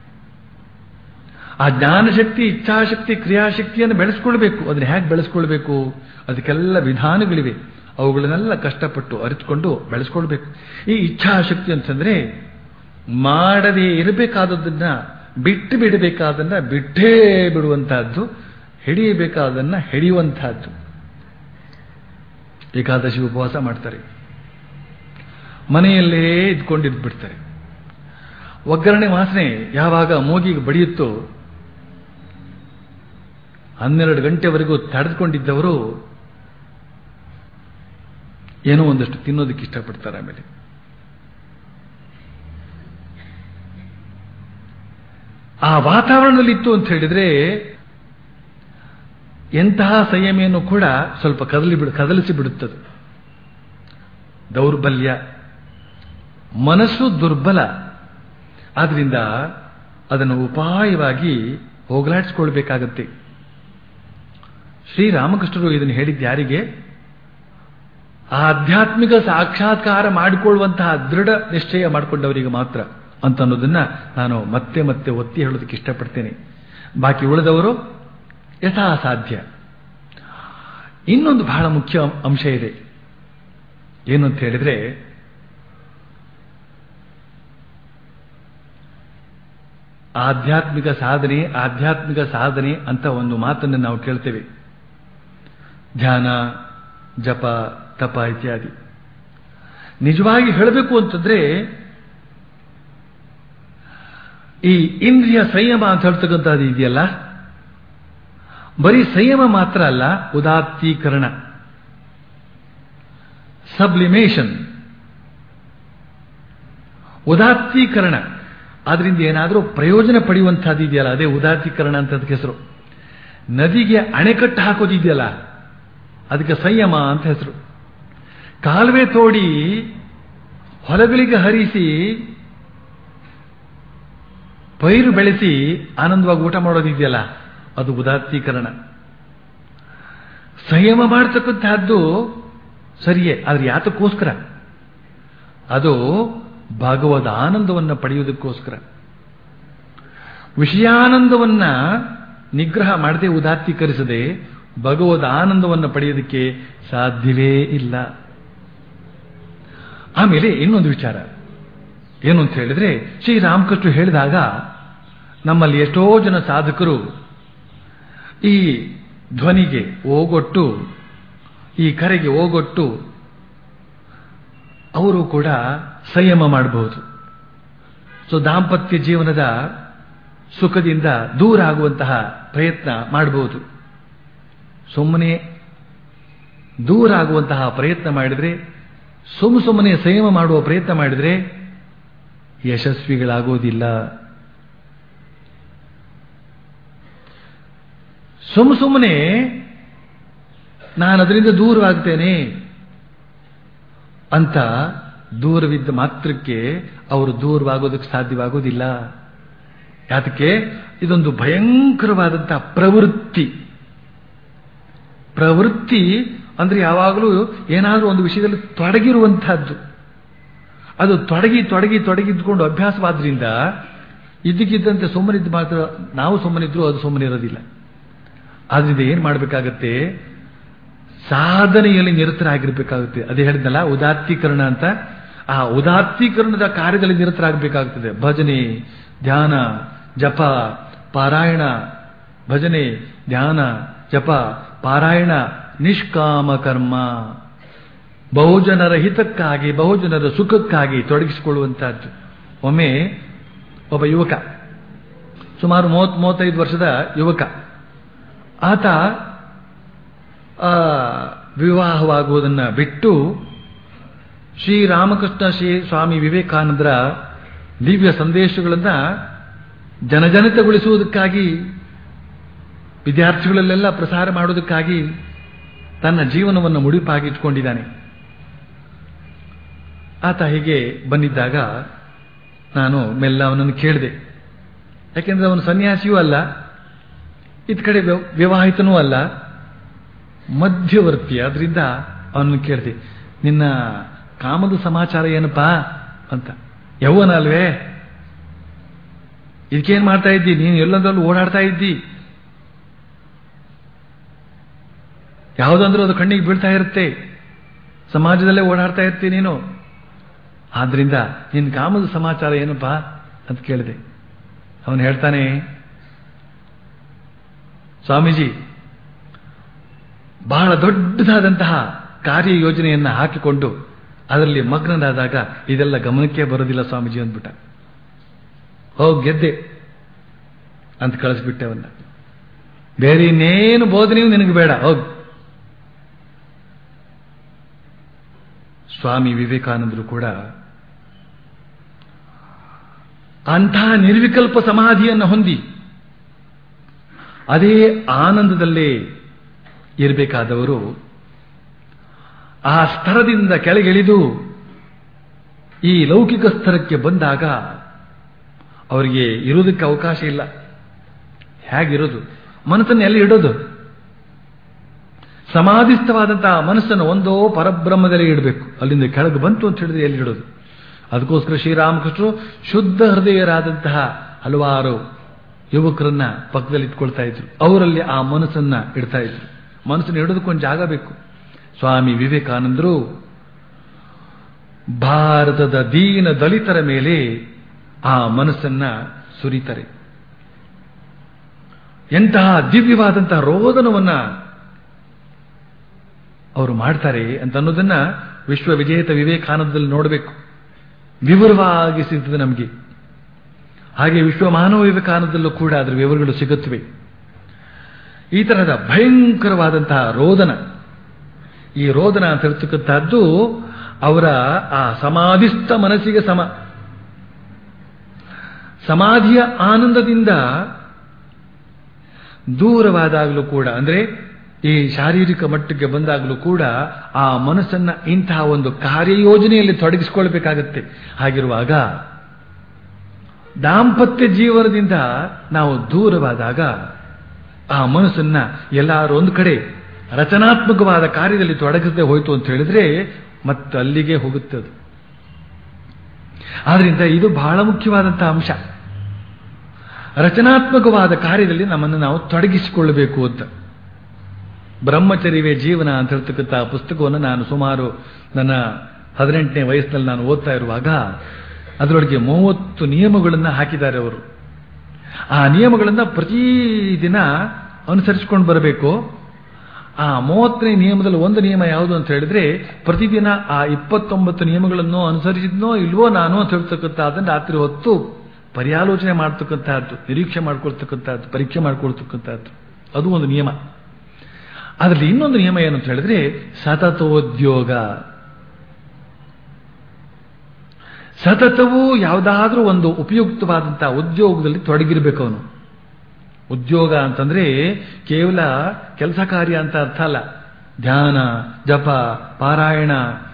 ಆ ಜ್ಞಾನಶಕ್ತಿ ಇಚ್ಛಾಶಕ್ತಿ ಕ್ರಿಯಾಶಕ್ತಿಯನ್ನು ಬೆಳೆಸ್ಕೊಳ್ಬೇಕು ಅದನ್ನ ಹೇಗೆ ಬೆಳೆಸ್ಕೊಳ್ಬೇಕು ಅದಕ್ಕೆಲ್ಲ ವಿಧಾನಗಳಿವೆ ಅವುಗಳನ್ನೆಲ್ಲ ಕಷ್ಟಪಟ್ಟು ಅರಿತುಕೊಂಡು ಬೆಳೆಸ್ಕೊಳ್ಬೇಕು ಈ ಇಚ್ಛಾಶಕ್ತಿ ಅಂತಂದ್ರೆ ಮಾಡದೇ ಇರಬೇಕಾದದನ್ನ ಬಿಟ್ಟು ಬಿಡಬೇಕಾದನ್ನ ಬಿಟ್ಟೇ ಬಿಡುವಂತಹದ್ದು ಹಿಡಿಯಬೇಕಾದನ್ನ ಹಿಡಿಯುವಂತಹದ್ದು ಏಕಾದಶಿ ಉಪವಾಸ ಮಾಡ್ತಾರೆ ಮನೆಯಲ್ಲೇ ಇದ್ಕೊಂಡಿದ್ದು ಬಿಡ್ತಾರೆ ಒಗ್ಗರಣೆ ವಾಸನೆ ಯಾವಾಗ ಮೂಗಿಗೆ ಬಡಿಯುತ್ತೋ ಹನ್ನೆರಡು ಗಂಟೆವರೆಗೂ ತಡೆದುಕೊಂಡಿದ್ದವರು ಏನೋ ಒಂದಷ್ಟು ತಿನ್ನೋದಕ್ಕೆ ಇಷ್ಟಪಡ್ತಾರೆ ಆಮೇಲೆ ಆ ವಾತಾವರಣದಲ್ಲಿ ಇತ್ತು ಅಂತ ಹೇಳಿದ್ರೆ ಎಂತಹ ಸಂಯಮೆಯನ್ನು ಕೂಡ ಸ್ವಲ್ಪ ಕದಲಿ ಬಿಡು ಕದಲಿಸಿ ಬಿಡುತ್ತದೆ ದೌರ್ಬಲ್ಯ ಮನಸ್ಸು ದುರ್ಬಲ ಆದ್ರಿಂದ ಅದನ್ನು ಉಪಾಯವಾಗಿ ಹೋಗಲಾಡಿಸ್ಕೊಳ್ಬೇಕಾಗತ್ತೆ ಶ್ರೀರಾಮಕೃಷ್ಣರು ಇದನ್ನು ಹೇಳಿದ್ದು ಯಾರಿಗೆ ಆಧ್ಯಾತ್ಮಿಕ ಸಾಕ್ಷಾತ್ಕಾರ ಮಾಡಿಕೊಳ್ಳುವಂತಹ ದೃಢ ನಿಶ್ಚಯ ಮಾಡಿಕೊಂಡವರಿಗೆ ಮಾತ್ರ ಅಂತ ಅನ್ನೋದನ್ನ ನಾನು ಮತ್ತೆ ಮತ್ತೆ ಒತ್ತಿ ಹೇಳೋದಕ್ಕೆ ಇಷ್ಟಪಡ್ತೇನೆ ಬಾಕಿ ಉಳಿದವರು ಯಥಾ ಸಾಧ್ಯ ಇನ್ನೊಂದು ಬಹಳ ಮುಖ್ಯ ಅಂಶ ಇದೆ ಏನು ಅಂತ ಹೇಳಿದ್ರೆ ಆಧ್ಯಾತ್ಮಿಕ ಸಾಧನೆ ಆಧ್ಯಾತ್ಮಿಕ ಸಾಧನೆ ಅಂತ ಒಂದು ಮಾತನ್ನು ನಾವು ಕೇಳ್ತೇವೆ ಧ್ಯಾನ ಜಪ ತಪ ಇತ್ಯಾದಿ ನಿಜವಾಗಿ ಹೇಳಬೇಕು ಅಂತಂದ್ರೆ ಈ ಇಂದ್ರಿಯ ಸಂಯಮ ಅಂತ ಹೇಳ್ತಕ್ಕಂಥದ್ದು ಇದೆಯಲ್ಲ ಬರೀ ಸಂಯಮ ಮಾತ್ರ ಅಲ್ಲ ಉದಾತ್ತೀಕರಣ ಸಬ್ಲಿಮೇಷನ್ ಉದಾತ್ತೀಕರಣ ಅದರಿಂದ ಏನಾದರೂ ಪ್ರಯೋಜನ ಪಡೆಯುವಂತಹದ್ದು ಇದೆಯಲ್ಲ ಅದೇ ಉದಾತ್ತೀಕರಣ ಅಂತ ಅದಕ್ಕೆ ಹೆಸರು ನದಿಗೆ ಅಣೆಕಟ್ಟು ಹಾಕೋದಿದೆಯಲ್ಲ ಅದಕ್ಕೆ ಸಂಯಮ ಅಂತ ಹೆಸರು ಕಾಲುವೆ ತೋಡಿ ಹೊಲಗಳಿಗೆ ಹರಿಸಿ ಪೈರು ಬೆಳೆಸಿ ಆನಂದವಾಗಿ ಊಟ ಮಾಡೋದಿದೆಯಲ್ಲ ಅದು ಉದಾತ್ತೀಕರಣ ಸಂಯಮ ಮಾಡತಕ್ಕಂತಹದ್ದು ಸರಿಯೇ ಆದ್ರೆ ಯಾತಕ್ಕೋಸ್ಕರ ಅದು ಭಾಗವದ ಆನಂದವನ್ನು ಪಡೆಯುವುದಕ್ಕೋಸ್ಕರ ವಿಷಯಾನಂದವನ್ನ ನಿಗ್ರಹ ಮಾಡದೆ ಉದಾತ್ತೀಕರಿಸದೆ ಭಗವದ ಆನಂದವನ್ನು ಪಡೆಯೋದಕ್ಕೆ ಸಾಧ್ಯವೇ ಇಲ್ಲ ಆಮೇಲೆ ಇನ್ನೊಂದು ವಿಚಾರ ಏನು ಅಂತ ಹೇಳಿದ್ರೆ ಶ್ರೀರಾಮಕೃಷ್ಣ ಹೇಳಿದಾಗ ನಮ್ಮಲ್ಲಿ ಎಷ್ಟೋ ಜನ ಸಾಧಕರು ಈ ಧ್ವನಿಗೆ ಓಗೊಟ್ಟು ಈ ಕರೆಗೆ ಓಗೊಟ್ಟು ಅವರು ಕೂಡ ಸಂಯಮ ಮಾಡಬಹುದು ಸೊ ದಾಂಪತ್ಯ ಜೀವನದ ಸುಖದಿಂದ ದೂರ ಆಗುವಂತಹ ಪ್ರಯತ್ನ ಮಾಡಬಹುದು ಸುಮ್ಮನೆ ದೂರ ಆಗುವಂತಹ ಪ್ರಯತ್ನ ಮಾಡಿದ್ರೆ ಸುಮ್ಮ ಸುಮ್ಮನೆ ಸಂಯಮ ಮಾಡುವ ಪ್ರಯತ್ನ ಮಾಡಿದ್ರೆ ಯಶಸ್ವಿಗಳಾಗೋದಿಲ್ಲ ಸುಮ್ಮ ಸುಮ್ಮನೆ ನಾನು ಅದರಿಂದ ದೂರವಾಗ್ತೇನೆ ಅಂತ ದೂರವಿದ್ದ ಮಾತ್ರಕ್ಕೆ ಅವರು ದೂರವಾಗೋದಕ್ಕೆ ಸಾಧ್ಯವಾಗೋದಿಲ್ಲ ಯಾತಕ್ಕೆ ಇದೊಂದು ಭಯಂಕರವಾದಂತಹ ಪ್ರವೃತ್ತಿ ಪ್ರವೃತ್ತಿ ಅಂದ್ರೆ ಯಾವಾಗಲೂ ಏನಾದರೂ ಒಂದು ವಿಷಯದಲ್ಲಿ ತೊಡಗಿರುವಂತಹದ್ದು ಅದು ತೊಡಗಿ ತೊಡಗಿ ತೊಡಗಿದ್ಕೊಂಡು ಅಭ್ಯಾಸವಾದ್ರಿಂದ ಇದ್ದಕ್ಕಿದ್ದಂತೆ ಸುಮ್ಮನಿದ್ದು ಮಾತ್ರ ನಾವು ಸುಮ್ಮನಿದ್ರು ಅದು ಸುಮ್ಮನಿರೋದಿಲ್ಲ ಆದ್ರಿಂದ ಏನ್ ಮಾಡಬೇಕಾಗತ್ತೆ ಸಾಧನೆಯಲ್ಲಿ ನಿರತರಾಗಿರ್ಬೇಕಾಗುತ್ತೆ ಅದೇ ಹೇಳಿದ್ನಲ್ಲ ಉದಾತ್ತೀಕರಣ ಅಂತ ಆ ಉದಾತ್ತೀಕರಣದ ಕಾರ್ಯದಲ್ಲಿ ನಿರತರಾಗಬೇಕಾಗುತ್ತದೆ ಭಜನೆ ಧ್ಯಾನ ಜಪ ಪಾರಾಯಣ ಭಜನೆ ಧ್ಯಾನ ಜಪ ಪಾರಾಯಣ ನಿಷ್ಕಾಮ ಕರ್ಮ ಬಹುಜನರ ಹಿತಕ್ಕಾಗಿ ಬಹುಜನರ ಸುಖಕ್ಕಾಗಿ ತೊಡಗಿಸಿಕೊಳ್ಳುವಂತಹದ್ದು ಒಮ್ಮೆ ಒಬ್ಬ ಯುವಕ ಸುಮಾರು ಮೂವತ್ ಮೂವತ್ತೈದು ವರ್ಷದ ಯುವಕ ಆತ ಆ, ವಿವಾಹವಾಗುವುದನ್ನ ಬಿಟ್ಟು ಶ್ರೀರಾಮಕೃಷ್ಣ ಶ್ರೀ ಸ್ವಾಮಿ ವಿವೇಕಾನಂದರ ದಿವ್ಯ ಸಂದೇಶಗಳನ್ನ ಜನಜನಿತಗೊಳಿಸುವುದಕ್ಕಾಗಿ ವಿದ್ಯಾರ್ಥಿಗಳಲ್ಲೆಲ್ಲ ಪ್ರಸಾರ ಮಾಡುವುದಕ್ಕಾಗಿ ತನ್ನ ಜೀವನವನ್ನು ಮುಡಿಪಾಗಿ ಇಟ್ಕೊಂಡಿದ್ದಾನೆ ಆತ ಹೀಗೆ ಬಂದಿದ್ದಾಗ ನಾನು ಮೆಲ್ಲ ಅವನನ್ನು ಕೇಳಿದೆ ಯಾಕೆಂದ್ರೆ ಅವನು ಸನ್ಯಾಸಿಯೂ ಅಲ್ಲ ಇತ್ ಕಡೆ ವ್ಯ- ವಿವಾಹಿತನೂ ಅಲ್ಲ ಮಧ್ಯವರ್ತಿ ಅದರಿಂದ ಅವನನ್ನು ಕೇಳಿದೆ ನಿನ್ನ ಕಾಮದ ಸಮಾಚಾರ ಏನಪ್ಪಾ ಅಂತ ಯೌವನ ಅಲ್ವೇ ಇದಕ್ಕೇನ್ ಮಾಡ್ತಾ ಇದ್ದಿ ನೀನು ಎಲ್ಲಂದ್ರಲ್ಲೂ ಓಡಾಡ್ತಾ ಇದ್ದಿ ಯಾವುದಂದ್ರೂ ಅದು ಕಣ್ಣಿಗೆ ಬೀಳ್ತಾ ಇರುತ್ತೆ ಸಮಾಜದಲ್ಲೇ ಓಡಾಡ್ತಾ ಇರ್ತಿ ನೀನು ಆದ್ರಿಂದ ನಿನ್ನ ಕಾಮದ ಸಮಾಚಾರ ಏನಪ್ಪಾ ಅಂತ ಕೇಳಿದೆ ಅವನು ಹೇಳ್ತಾನೆ ಸ್ವಾಮೀಜಿ ಬಹಳ ದೊಡ್ಡದಾದಂತಹ ಕಾರ್ಯ ಯೋಜನೆಯನ್ನ ಹಾಕಿಕೊಂಡು ಅದರಲ್ಲಿ ಮಗ್ನನಾದಾಗ ಇದೆಲ್ಲ ಗಮನಕ್ಕೆ ಬರೋದಿಲ್ಲ ಸ್ವಾಮೀಜಿ ಅಂದ್ಬಿಟ್ಟ ಹೋಗ್ ಗೆದ್ದೆ ಅಂತ ಕಳಿಸ್ಬಿಟ್ಟೆ ಅವನ್ನ ಬೇರೆ ಇನ್ನೇನು ಬೋಧನೆಯೂ ನಿನಗೆ ಬೇಡ ಹೋಗ್ ಸ್ವಾಮಿ ವಿವೇಕಾನಂದರು ಕೂಡ ಅಂತಹ ನಿರ್ವಿಕಲ್ಪ ಸಮಾಧಿಯನ್ನು ಹೊಂದಿ ಅದೇ ಆನಂದದಲ್ಲೇ ಇರಬೇಕಾದವರು ಆ ಸ್ತರದಿಂದ ಕೆಳಗಿಳಿದು ಈ ಲೌಕಿಕ ಸ್ತರಕ್ಕೆ ಬಂದಾಗ ಅವರಿಗೆ ಇರೋದಕ್ಕೆ ಅವಕಾಶ ಇಲ್ಲ ಹೇಗಿರೋದು ಮನಸ್ಸನ್ನು ಎಲ್ಲಿ ಇಡೋದು ಸಮಾಧಿಸ್ಥವಾದಂತಹ ಮನಸ್ಸನ್ನು ಒಂದೋ ಪರಬ್ರಹ್ಮದಲ್ಲಿ ಇಡಬೇಕು ಅಲ್ಲಿಂದ ಕೆಳಗೆ ಬಂತು ಅಂತ ಹೇಳಿದ್ರೆ ಎಲ್ಲಿ ಇಡೋದು ಅದಕ್ಕೋಸ್ಕರ ಶ್ರೀರಾಮಕೃಷ್ಣರು ಶುದ್ಧ ಹೃದಯರಾದಂತಹ ಹಲವಾರು ಯುವಕರನ್ನ ಪಕ್ಕದಲ್ಲಿ ಇಟ್ಕೊಳ್ತಾ ಇದ್ರು ಅವರಲ್ಲಿ ಆ ಮನಸ್ಸನ್ನ ಇಡ್ತಾ ಇದ್ರು ಮನಸ್ಸನ್ನು ಇಡೋದಕ್ಕೊಂದು ಜಾಗ ಬೇಕು ಸ್ವಾಮಿ ವಿವೇಕಾನಂದರು ಭಾರತದ ದೀನ ದಲಿತರ ಮೇಲೆ ಆ ಮನಸ್ಸನ್ನ ಸುರಿತಾರೆ ಎಂತಹ ದಿವ್ಯವಾದಂತಹ ರೋದನವನ್ನ ಅವರು ಮಾಡ್ತಾರೆ ಅಂತ ಅನ್ನೋದನ್ನ ವಿಶ್ವ ವಿಜೇತ ವಿವೇಕಾನಂದದಲ್ಲಿ ನೋಡಬೇಕು ವಿವರವಾಗಿ ಸಿಗ್ತದೆ ನಮಗೆ ಹಾಗೆ ವಿಶ್ವ ಮಾನವ ವಿವೇಕಾನಂದಲ್ಲೂ ಕೂಡ ಅದರ ವಿವರಗಳು ಸಿಗುತ್ತವೆ ಈ ತರಹದ ಭಯಂಕರವಾದಂತಹ ರೋದನ ಈ ರೋದನ ಅಂತ ಹೇಳ್ತಕ್ಕಂಥದ್ದು ಅವರ ಆ ಸಮಾಧಿಸ್ಥ ಮನಸ್ಸಿಗೆ ಸಮ ಸಮಾಧಿಯ ಆನಂದದಿಂದ ದೂರವಾದಾಗಲೂ ಕೂಡ ಅಂದ್ರೆ ಈ ಶಾರೀರಿಕ ಮಟ್ಟಕ್ಕೆ ಬಂದಾಗಲೂ ಕೂಡ ಆ ಮನಸ್ಸನ್ನ ಇಂತಹ ಒಂದು ಕಾರ್ಯಯೋಜನೆಯಲ್ಲಿ ತೊಡಗಿಸಿಕೊಳ್ಬೇಕಾಗತ್ತೆ ಹಾಗಿರುವಾಗ ದಾಂಪತ್ಯ ಜೀವನದಿಂದ ನಾವು ದೂರವಾದಾಗ ಆ ಮನಸ್ಸನ್ನ ಎಲ್ಲಾರು ಒಂದು ಕಡೆ ರಚನಾತ್ಮಕವಾದ ಕಾರ್ಯದಲ್ಲಿ ತೊಡಗಿಸದೆ ಹೋಯ್ತು ಅಂತ ಹೇಳಿದ್ರೆ ಮತ್ತೆ ಅಲ್ಲಿಗೆ ಹೋಗುತ್ತೆ ಅದು ಆದ್ರಿಂದ ಇದು ಬಹಳ ಮುಖ್ಯವಾದಂತಹ ಅಂಶ ರಚನಾತ್ಮಕವಾದ ಕಾರ್ಯದಲ್ಲಿ ನಮ್ಮನ್ನು ನಾವು ತೊಡಗಿಸಿಕೊಳ್ಳಬೇಕು ಅಂತ ಬ್ರಹ್ಮಚರ್ಯವೇ ಜೀವನ ಅಂತ ಹೇಳ್ತಕ್ಕಂಥ ಪುಸ್ತಕವನ್ನು ನಾನು ಸುಮಾರು ನನ್ನ ಹದಿನೆಂಟನೇ ವಯಸ್ಸಿನಲ್ಲಿ ನಾನು ಓದ್ತಾ ಇರುವಾಗ ಅದರೊಳಗೆ ಮೂವತ್ತು ನಿಯಮಗಳನ್ನು ಹಾಕಿದ್ದಾರೆ ಅವರು ಆ ನಿಯಮಗಳನ್ನು ಪ್ರತಿದಿನ ಅನುಸರಿಸಿಕೊಂಡು ಬರಬೇಕು ಆ ಮೂವತ್ತನೇ ನಿಯಮದಲ್ಲಿ ಒಂದು ನಿಯಮ ಯಾವುದು ಅಂತ ಹೇಳಿದ್ರೆ ಪ್ರತಿದಿನ ಆ ಇಪ್ಪತ್ತೊಂಬತ್ತು ನಿಯಮಗಳನ್ನು ಅನುಸರಿಸಿದ್ನೋ ಇಲ್ವೋ ನಾನು ಅಂತ ಹೇಳ್ತಕ್ಕಂಥ ಅದನ್ನು ರಾತ್ರಿ ಹೊತ್ತು ಪರ್ಯಾಲೋಚನೆ ಮಾಡ್ತಕ್ಕಂತಹದ್ದು ನಿರೀಕ್ಷೆ ಮಾಡ್ಕೊಳ್ತಕ್ಕಂಥದ್ದು ಪರೀಕ್ಷೆ ಮಾಡ್ಕೊಳ್ತಕ್ಕಂಥದ್ದು ಅದು ಒಂದು ನಿಯಮ ಅದರಲ್ಲಿ ಇನ್ನೊಂದು ನಿಯಮ ಏನು ಅಂತ ಹೇಳಿದ್ರೆ ಸತತೋದ್ಯೋಗ ಸತತವೂ ಯಾವುದಾದ್ರೂ ಒಂದು ಉಪಯುಕ್ತವಾದಂತಹ ಉದ್ಯೋಗದಲ್ಲಿ ತೊಡಗಿರ್ಬೇಕು ಅವನು ಉದ್ಯೋಗ ಅಂತಂದ್ರೆ ಕೇವಲ ಕೆಲಸ ಕಾರ್ಯ ಅಂತ ಅರ್ಥ ಅಲ್ಲ ಧ್ಯಾನ ಜಪ ಪಾರಾಯಣ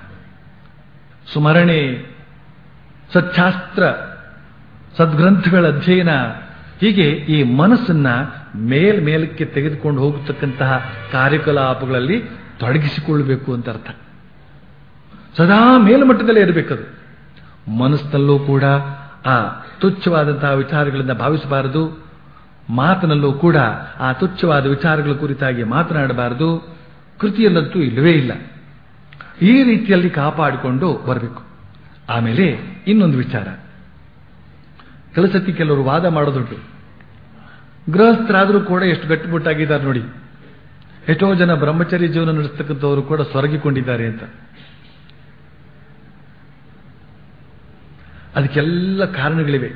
ಸ್ಮರಣೆ ಸಚ್ಛಾಸ್ತ್ರ ಸದ್ಗ್ರಂಥಗಳ ಅಧ್ಯಯನ ಹೀಗೆ ಈ ಮನಸ್ಸನ್ನ ಮೇಲ್ ಮೇಲಕ್ಕೆ ತೆಗೆದುಕೊಂಡು ಹೋಗತಕ್ಕಂತಹ ಕಾರ್ಯಕಲಾಪಗಳಲ್ಲಿ ತೊಡಗಿಸಿಕೊಳ್ಳಬೇಕು ಅಂತ ಅರ್ಥ ಸದಾ ಮೇಲ್ಮಟ್ಟದಲ್ಲೇ ಇರಬೇಕದು ಮನಸ್ಸಿನಲ್ಲೂ ಕೂಡ ಆ ತುಚ್ಛವಾದಂತಹ ವಿಚಾರಗಳಿಂದ ಭಾವಿಸಬಾರದು ಮಾತಿನಲ್ಲೂ ಕೂಡ ಆ ತುಚ್ಛವಾದ ವಿಚಾರಗಳ ಕುರಿತಾಗಿ ಮಾತನಾಡಬಾರದು ಕೃತಿಯಲ್ಲಂತೂ ಇಲ್ಲವೇ ಇಲ್ಲ ಈ ರೀತಿಯಲ್ಲಿ ಕಾಪಾಡಿಕೊಂಡು ಬರಬೇಕು ಆಮೇಲೆ ಇನ್ನೊಂದು ವಿಚಾರ ಕೆಲಸಕ್ಕೆ ಕೆಲವರು ವಾದ ಮಾಡೋದುಂಟು ಗೃಹಸ್ಥರಾದರೂ ಕೂಡ ಎಷ್ಟು ಗಟ್ಟಿಮುಟ್ಟಾಗಿದ್ದಾರೆ ನೋಡಿ ಎಷ್ಟೋ ಜನ ಬ್ರಹ್ಮಚರ್ಯ ಜೀವನ ನಡೆಸ್ತಕ್ಕಂಥವರು ಕೂಡ ಸೊರಗಿಕೊಂಡಿದ್ದಾರೆ ಅಂತ ಅದಕ್ಕೆಲ್ಲ ಕಾರಣಗಳಿವೆ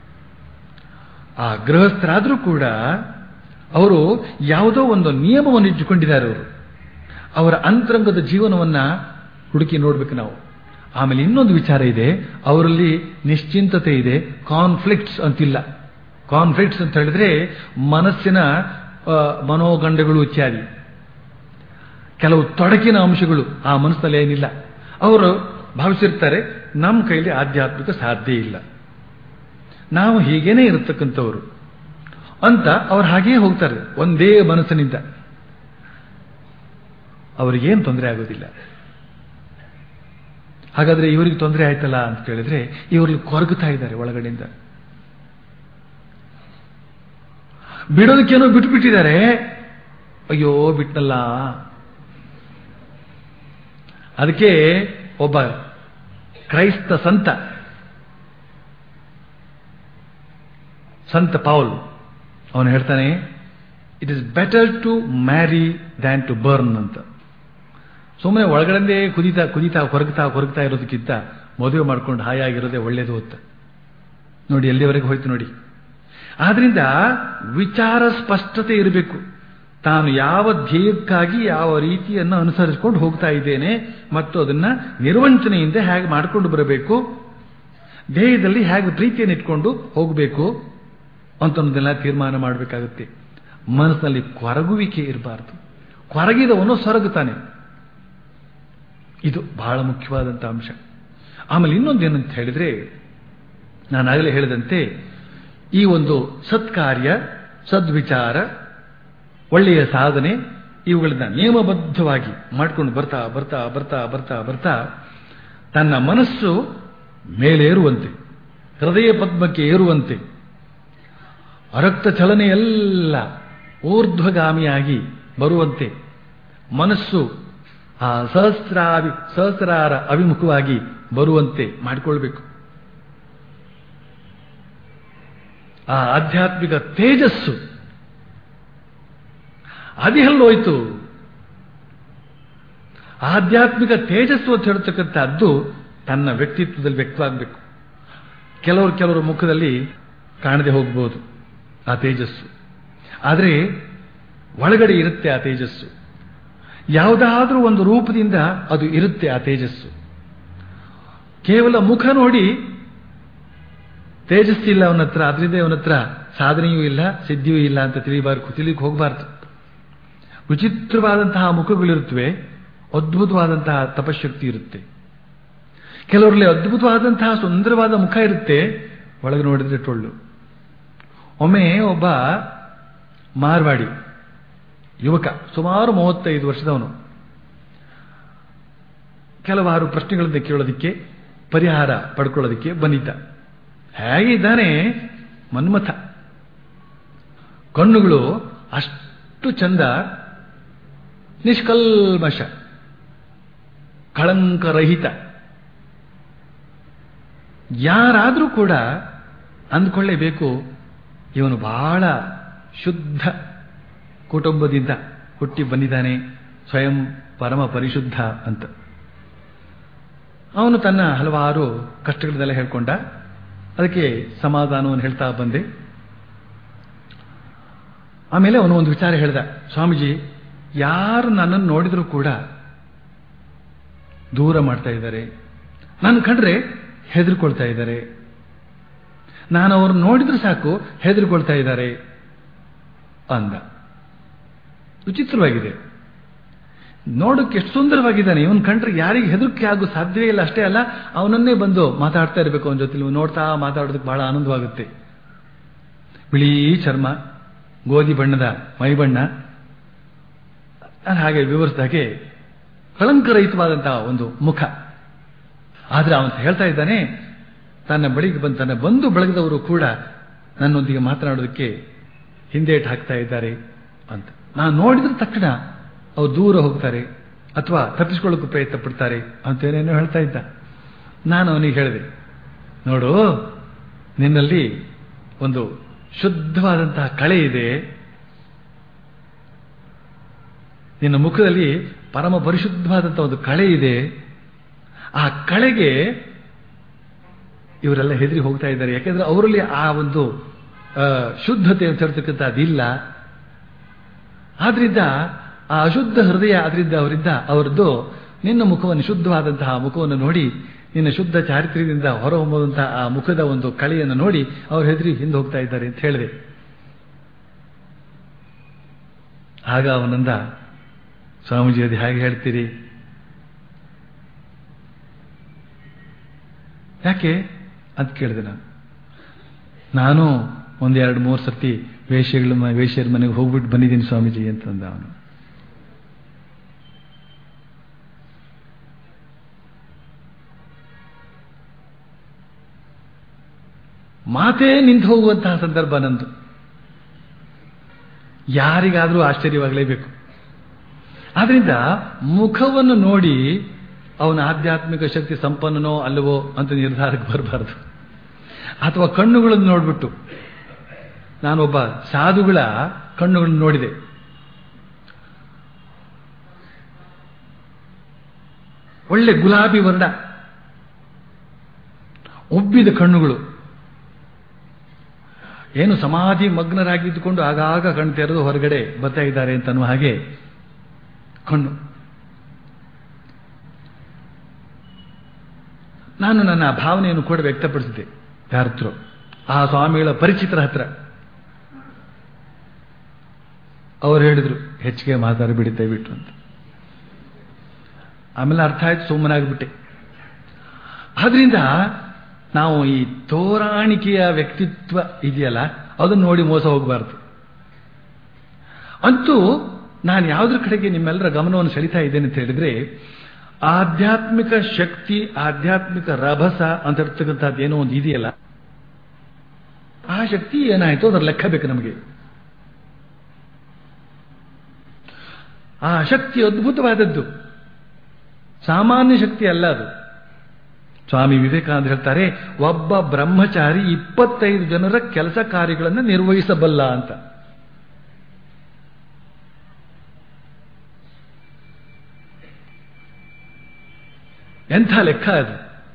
ಆ ಗೃಹಸ್ಥರಾದರೂ ಕೂಡ ಅವರು ಯಾವುದೋ ಒಂದು ನಿಯಮವನ್ನು ಇಟ್ಟುಕೊಂಡಿದ್ದಾರೆ ಅವರು ಅವರ ಅಂತರಂಗದ ಜೀವನವನ್ನ ಹುಡುಕಿ ನೋಡ್ಬೇಕು ನಾವು ಆಮೇಲೆ ಇನ್ನೊಂದು ವಿಚಾರ ಇದೆ ಅವರಲ್ಲಿ ನಿಶ್ಚಿಂತತೆ ಇದೆ ಕಾನ್ಫ್ಲಿಕ್ಟ್ಸ್ ಅಂತಿಲ್ಲ ಕಾನ್ಫ್ಲಿಕ್ಟ್ಸ್ ಅಂತ ಹೇಳಿದ್ರೆ ಮನಸ್ಸಿನ ಆ, ಮನೋಗಂಡಗಳು ಇತ್ಯಾದಿ ಕೆಲವು ತೊಡಕಿನ ಅಂಶಗಳು ಆ ಮನಸ್ಸಿನಲ್ಲಿ ಏನಿಲ್ಲ ಅವರು ಭಾವಿಸಿರ್ತಾರೆ ನಮ್ಮ ಕೈಲಿ ಆಧ್ಯಾತ್ಮಿಕ ಸಾಧ್ಯ ಇಲ್ಲ ನಾವು ಹೀಗೇನೆ ಇರತಕ್ಕಂಥವ್ರು ಅಂತ ಅವ್ರು ಹಾಗೇ ಹೋಗ್ತಾರೆ ಒಂದೇ ಮನಸ್ಸಿನಿಂದ ಅವರಿಗೇನು ತೊಂದರೆ ಆಗೋದಿಲ್ಲ ಹಾಗಾದ್ರೆ ಇವರಿಗೆ ತೊಂದರೆ ಆಯ್ತಲ್ಲ ಅಂತ ಹೇಳಿದ್ರೆ ಇವರಲ್ಲಿ ಕೊರಗುತ್ತಾ ಇದ್ದಾರೆ ಒಳಗಡೆಯಿಂದ ಬಿಡೋದಕ್ಕೇನೋ ಬಿಟ್ಬಿಟ್ಟಿದ್ದಾರೆ ಅಯ್ಯೋ ಬಿಟ್ನಲ್ಲ ಅದಕ್ಕೆ ಒಬ್ಬ ಕ್ರೈಸ್ತ ಸಂತ ಸಂತ ಪೌಲ್ ಅವನು ಹೇಳ್ತಾನೆ it is better to marry than to burn ಅಂತ ಸುಮ್ಮನೆ ಒಳಗಡೆ ಕುದಿತಾ ಕುದಿತಾ ಕೊರಗ್ತಾ ಕೊರಗ್ತಾ ಇರೋದಕ್ಕಿಂತ ಮದುವೆ ಮಾಡ್ಕೊಂಡು ಹಾಯಾಗಿರೋದೇ ಒಳ್ಳೇದು ಅಂತ ನೋಡಿ ಎಲ್ಲಿವರೆಗೆ ಹೋಯ್ತು ನೋಡಿ ಆದ್ರಿಂದ ವಿಚಾರ ಸ್ಪಷ್ಟತೆ ಇರಬೇಕು ತಾನು ಯಾವ ಧ್ಯೇಯಕ್ಕಾಗಿ ಯಾವ ರೀತಿಯನ್ನು ಅನುಸರಿಸಿಕೊಂಡು ಹೋಗ್ತಾ ಇದ್ದೇನೆ ಮತ್ತು ಅದನ್ನ ನಿರ್ವಂಚನೆಯಿಂದ ಹೇಗೆ ಮಾಡಿಕೊಂಡು ಬರಬೇಕು ದೇಹದಲ್ಲಿ ಹೇಗೆ ಪ್ರೀತಿಯನ್ನು ಇಟ್ಕೊಂಡು ಹೋಗಬೇಕು ಅಂತನ್ನೋದೆಲ್ಲ ತೀರ್ಮಾನ ಮಾಡಬೇಕಾಗುತ್ತೆ ಮನಸ್ಸಿನಲ್ಲಿ ಕೊರಗುವಿಕೆ ಇರಬಾರದು ಕೊರಗಿದವನು ಸೊರಗುತ್ತಾನೆ ಇದು ಬಹಳ ಮುಖ್ಯವಾದಂಥ ಅಂಶ ಆಮೇಲೆ ಇನ್ನೊಂದೇನಂತ ಹೇಳಿದ್ರೆ ನಾನಾಗಲೇ ಹೇಳಿದಂತೆ ಈ ಒಂದು ಸತ್ಕಾರ್ಯ ಸದ್ವಿಚಾರ ಒಳ್ಳೆಯ ಸಾಧನೆ ಇವುಗಳನ್ನ ನಿಯಮಬದ್ಧವಾಗಿ ಮಾಡ್ಕೊಂಡು ಬರ್ತಾ ಬರ್ತಾ ಬರ್ತಾ ಬರ್ತಾ ಬರ್ತಾ ತನ್ನ ಮನಸ್ಸು ಮೇಲೇರುವಂತೆ ಹೃದಯ ಪದ್ಮಕ್ಕೆ ಏರುವಂತೆ ರಕ್ತ ಚಲನೆ ಎಲ್ಲ ಊರ್ಧ್ವಗಾಮಿಯಾಗಿ ಬರುವಂತೆ ಮನಸ್ಸು ಆ ಸಹಸ್ರಾವಿ ಸಹಸ್ರಾರ ಅಭಿಮುಖವಾಗಿ ಬರುವಂತೆ ಮಾಡಿಕೊಳ್ಬೇಕು ಆ ಆಧ್ಯಾತ್ಮಿಕ ತೇಜಸ್ಸು ಅದೆಲ್ಲೋಯ್ತು ಆಧ್ಯಾತ್ಮಿಕ ತೇಜಸ್ಸು ಅಂತ ಹೇಳ್ತಕ್ಕಂಥದ್ದು ತನ್ನ ವ್ಯಕ್ತಿತ್ವದಲ್ಲಿ ವ್ಯಕ್ತವಾಗಬೇಕು ಕೆಲವರು ಕೆಲವರು ಮುಖದಲ್ಲಿ ಕಾಣದೆ ಹೋಗಬಹುದು ಆ ತೇಜಸ್ಸು ಆದರೆ ಒಳಗಡೆ ಇರುತ್ತೆ ಆ ತೇಜಸ್ಸು ಯಾವುದಾದ್ರೂ ಒಂದು ರೂಪದಿಂದ ಅದು ಇರುತ್ತೆ ಆ ತೇಜಸ್ಸು ಕೇವಲ ಮುಖ ನೋಡಿ ತೇಜಸ್ಸಿಲ್ಲ ಅವನ ಹತ್ರ ಅದರಿಂದ ಅವನ ಹತ್ರ ಸಾಧನೆಯೂ ಇಲ್ಲ ಸಿದ್ಧಿಯೂ ಇಲ್ಲ ಅಂತ ತಿಳಿಬಾರ್ದು ತಿಳಿಲಿಕ್ಕೆ ಹೋಗಬಾರ್ದು ವಿಚಿತ್ರವಾದಂತಹ ಮುಖಗಳಿರುತ್ತವೆ ಅದ್ಭುತವಾದಂತಹ ತಪಶಕ್ತಿ ಇರುತ್ತೆ ಕೆಲವರಲ್ಲಿ ಅದ್ಭುತವಾದಂತಹ ಸುಂದರವಾದ ಮುಖ ಇರುತ್ತೆ ಒಳಗೆ ನೋಡಿದ್ರೆ ಟೊಳ್ಳು ಒಮ್ಮೆ ಒಬ್ಬ ಮಾರ್ವಾಡಿ ಯುವಕ ಸುಮಾರು ಮೂವತ್ತೈದು ವರ್ಷದವನು ಕೆಲವಾರು ಪ್ರಶ್ನೆಗಳನ್ನು ಕೇಳೋದಕ್ಕೆ ಪರಿಹಾರ ಪಡ್ಕೊಳ್ಳೋದಕ್ಕೆ ಬಂದಿದ್ದ ಹೇಗಿದ್ದಾನೆ ಮನ್ಮಥ ಕಣ್ಣುಗಳು ಅಷ್ಟು ಚಂದ ನಿಷ್ಕಲ್ಮಶ ಕಳಂಕರಹಿತ ಯಾರಾದರೂ ಕೂಡ ಅಂದ್ಕೊಳ್ಳೇಬೇಕು ಇವನು ಬಹಳ ಶುದ್ಧ ಕುಟುಂಬದಿಂದ ಹುಟ್ಟಿ ಬಂದಿದ್ದಾನೆ ಸ್ವಯಂ ಪರಮ ಪರಿಶುದ್ಧ ಅಂತ ಅವನು ತನ್ನ ಹಲವಾರು ಕಷ್ಟಗಳನ್ನೆಲ್ಲ ಹೇಳ್ಕೊಂಡ ಅದಕ್ಕೆ ಸಮಾಧಾನವನ್ನು ಹೇಳ್ತಾ ಬಂದೆ ಆಮೇಲೆ ಅವನು ಒಂದು ವಿಚಾರ ಹೇಳ್ದ ಸ್ವಾಮೀಜಿ ಯಾರು ನನ್ನನ್ನು ನೋಡಿದರೂ ಕೂಡ ದೂರ ಮಾಡ್ತಾ ಇದ್ದಾರೆ ನಾನು ಕಂಡ್ರೆ ಹೆದರ್ಕೊಳ್ತಾ ಇದ್ದಾರೆ ನಾನು ಅವ್ರನ್ನ ನೋಡಿದ್ರೆ ಸಾಕು ಹೆದರ್ಕೊಳ್ತಾ ಇದ್ದಾರೆ ಅಂದ ವಿಚಿತ್ರವಾಗಿದೆ ನೋಡಕ್ಕೆ ಎಷ್ಟು ಸುಂದರವಾಗಿದ್ದಾನೆ ಇವನ್ ಕಂಡ್ರೆ ಯಾರಿಗೆ ಹೆದರಿಕೆ ಆಗೋ ಸಾಧ್ಯವೇ ಇಲ್ಲ ಅಷ್ಟೇ ಅಲ್ಲ ಅವನನ್ನೇ ಬಂದು ಮಾತಾಡ್ತಾ ಇರಬೇಕು ಅವನ ಜೊತೆ ನೋಡ್ತಾ ಮಾತಾಡೋದಕ್ಕೆ ಬಹಳ ಆನಂದವಾಗುತ್ತೆ ಬಿಳಿ ಚರ್ಮ ಗೋಧಿ ಬಣ್ಣದ ಮೈ ಬಣ್ಣ ನಾನು ಹಾಗೆ ವಿವರಿಸಿದಾಗೆ ಕಳಂಕರಹಿತವಾದಂತಹ ಒಂದು ಮುಖ ಆದ್ರೆ ಅವನು ಹೇಳ್ತಾ ಇದ್ದಾನೆ ತನ್ನ ಬಳಿಗೆ ಬಂದು ತನ್ನ ಬಂಧು ಬಳಗದವರು ಕೂಡ ನನ್ನೊಂದಿಗೆ ಮಾತನಾಡೋದಕ್ಕೆ ಹಿಂದೇಟು ಹಾಕ್ತಾ ಇದ್ದಾರೆ ಅಂತ ನಾನು ನೋಡಿದ ತಕ್ಷಣ ಅವ್ರು ದೂರ ಹೋಗ್ತಾರೆ ಅಥವಾ ತಪ್ಪಿಸ್ಕೊಳ್ಳೋಕೆ ಪ್ರಯತ್ನ ಪಡ್ತಾರೆ ಅಂತೇನೇನೋ ಹೇಳ್ತಾ ಇದ್ದ ನಾನು ಅವನಿಗೆ ಹೇಳಿದೆ ನೋಡು ನಿನ್ನಲ್ಲಿ ಒಂದು ಶುದ್ಧವಾದಂತಹ ಕಳೆ ಇದೆ ನಿನ್ನ ಮುಖದಲ್ಲಿ ಪರಮ ಪರಿಶುದ್ಧವಾದಂತಹ ಒಂದು ಕಳೆ ಇದೆ ಆ ಕಳೆಗೆ ಇವರೆಲ್ಲ ಹೆದರಿ ಹೋಗ್ತಾ ಇದ್ದಾರೆ ಯಾಕೆಂದ್ರೆ ಅವರಲ್ಲಿ ಆ ಒಂದು ಆ, ಶುದ್ಧತೆ ಅಂತ ಹೇಳ್ತಕ್ಕಂಥದ್ದಿಲ್ಲ ಆದ್ರಿಂದ ಆ ಅಶುದ್ಧ ಹೃದಯ ಅದರಿಂದ ಅವರಿಂದ ಅವರದ್ದು ನಿನ್ನ ಮುಖವನ್ನು ಶುದ್ಧವಾದಂತಹ ಮುಖವನ್ನು ನೋಡಿ ನಿನ್ನ ಶುದ್ಧ ಚಾರಿತ್ರ್ಯದಿಂದ ಹೊರಹೊಮ್ಮುವಂತಹ ಆ ಮುಖದ ಒಂದು ಕಳೆಯನ್ನು ನೋಡಿ ಅವರು ಹೆದರಿ ಹಿಂದೆ ಹೋಗ್ತಾ ಇದ್ದಾರೆ ಅಂತ ಹೇಳಿದೆ ಆಗ ಅವನಂದ ಸ್ವಾಮೀಜಿ ಅದು ಹೇಗೆ ಹೇಳ್ತೀರಿ ಯಾಕೆ ಅಂತ ಕೇಳಿದೆ ನಾನು ನಾನು ಒಂದೆರಡು ಮೂರು ಸರ್ತಿ ವೇಶ್ಯಗಳ ಮ- ವೇಶ್ಯರ ಮನೆಗೆ ಹೋಗ್ಬಿಟ್ಟು ಬಂದಿದ್ದೀನಿ ಸ್ವಾಮೀಜಿ ಅಂತಂದ ಅವನು ಮಾತೇ ನಿಂತು ಹೋಗುವಂತಹ ಸಂದರ್ಭ ನಂದು ಯಾರಿಗಾದರೂ ಆಶ್ಚರ್ಯವಾಗಲೇಬೇಕು ಆದ್ರಿಂದ ಮುಖವನ್ನು ನೋಡಿ ಅವನ ಆಧ್ಯಾತ್ಮಿಕ ಶಕ್ತಿ ಸಂಪನ್ನನೋ ಅಲ್ಲವೋ ಅಂತ ನಿರ್ಧಾರಕ್ಕೆ ಬರಬಾರದು ಅಥವಾ ಕಣ್ಣುಗಳನ್ನು ನೋಡ್ಬಿಟ್ಟು ನಾನೊಬ್ಬ ಸಾಧುಗಳ ಕಣ್ಣುಗಳನ್ನು ನೋಡಿದೆ ಒಳ್ಳೆ ಗುಲಾಬಿ ವರ್ಣ ಉಬ್ಬಿದ ಕಣ್ಣುಗಳು ಏನು ಸಮಾಧಿ ಮಗ್ನರಾಗಿದ್ದುಕೊಂಡು ಆಗಾಗ ಕಣ್ಣು ತೆರೆದು ಹೊರಗಡೆ ಬರ್ತಾ ಇದ್ದಾರೆ ಅಂತ ಅನ್ನುವ ಹಾಗೆ ಕಣ್ಣು ನಾನು ನನ್ನ ಭಾವನೆಯನ್ನು ಕೂಡ ವ್ಯಕ್ತಪಡಿಸಿದೆ ಯಾರ ಹತ್ರ ಆ ಸ್ವಾಮಿಗಳ ಪರಿಚಿತರ ಹತ್ರ ಅವ್ರು ಹೇಳಿದ್ರು ಹೆಚ್ಚಿಗೆ ಮಾತಾಡಿಬಿಡಿ ದಯವಿಟ್ಟು ಅಂತ ಆಮೇಲೆ ಅರ್ಥ ಆಯ್ತು ಸುಮ್ಮನಾಗ್ಬಿಟ್ಟೆ ಆದ್ರಿಂದ ನಾವು ಈ ತೋರಾಣಿಕೆಯ ವ್ಯಕ್ತಿತ್ವ ಇದೆಯಲ್ಲ ಅದನ್ನು ನೋಡಿ ಮೋಸ ಹೋಗಬಾರ್ದು ಅಂತೂ ನಾನು ಯಾವುದ್ರ ಕಡೆಗೆ ನಿಮ್ಮೆಲ್ಲರ ಗಮನವನ್ನು ಸೆಳಿತಾ ಇದ್ದೇನೆ ಅಂತ ಹೇಳಿದ್ರೆ ಆಧ್ಯಾತ್ಮಿಕ ಶಕ್ತಿ ಆಧ್ಯಾತ್ಮಿಕ ರಭಸ ಅಂತ ಇರ್ತಕ್ಕಂಥದ್ದು ಏನೋ ಒಂದು ಇದೆಯಲ್ಲ ಆ ಶಕ್ತಿ ಏನಾಯ್ತು ಅದರ ಲೆಕ್ಕ ಬೇಕು ನಮಗೆ ಆ ಶಕ್ತಿ ಅದ್ಭುತವಾದದ್ದು ಸಾಮಾನ್ಯ ಶಕ್ತಿ ಅಲ್ಲ ಅದು ಸ್ವಾಮಿ ವಿವೇಕಾನಂದ ಹೇಳ್ತಾರೆ ಒಬ್ಬ ಬ್ರಹ್ಮಚಾರಿ ಇಪ್ಪತ್ತೈದು ಜನರ ಕೆಲಸ ಕಾರ್ಯಗಳನ್ನು ನಿರ್ವಹಿಸಬಲ್ಲ ಅಂತ ಎಂಥ ಲೆಕ್ಕ ಅದು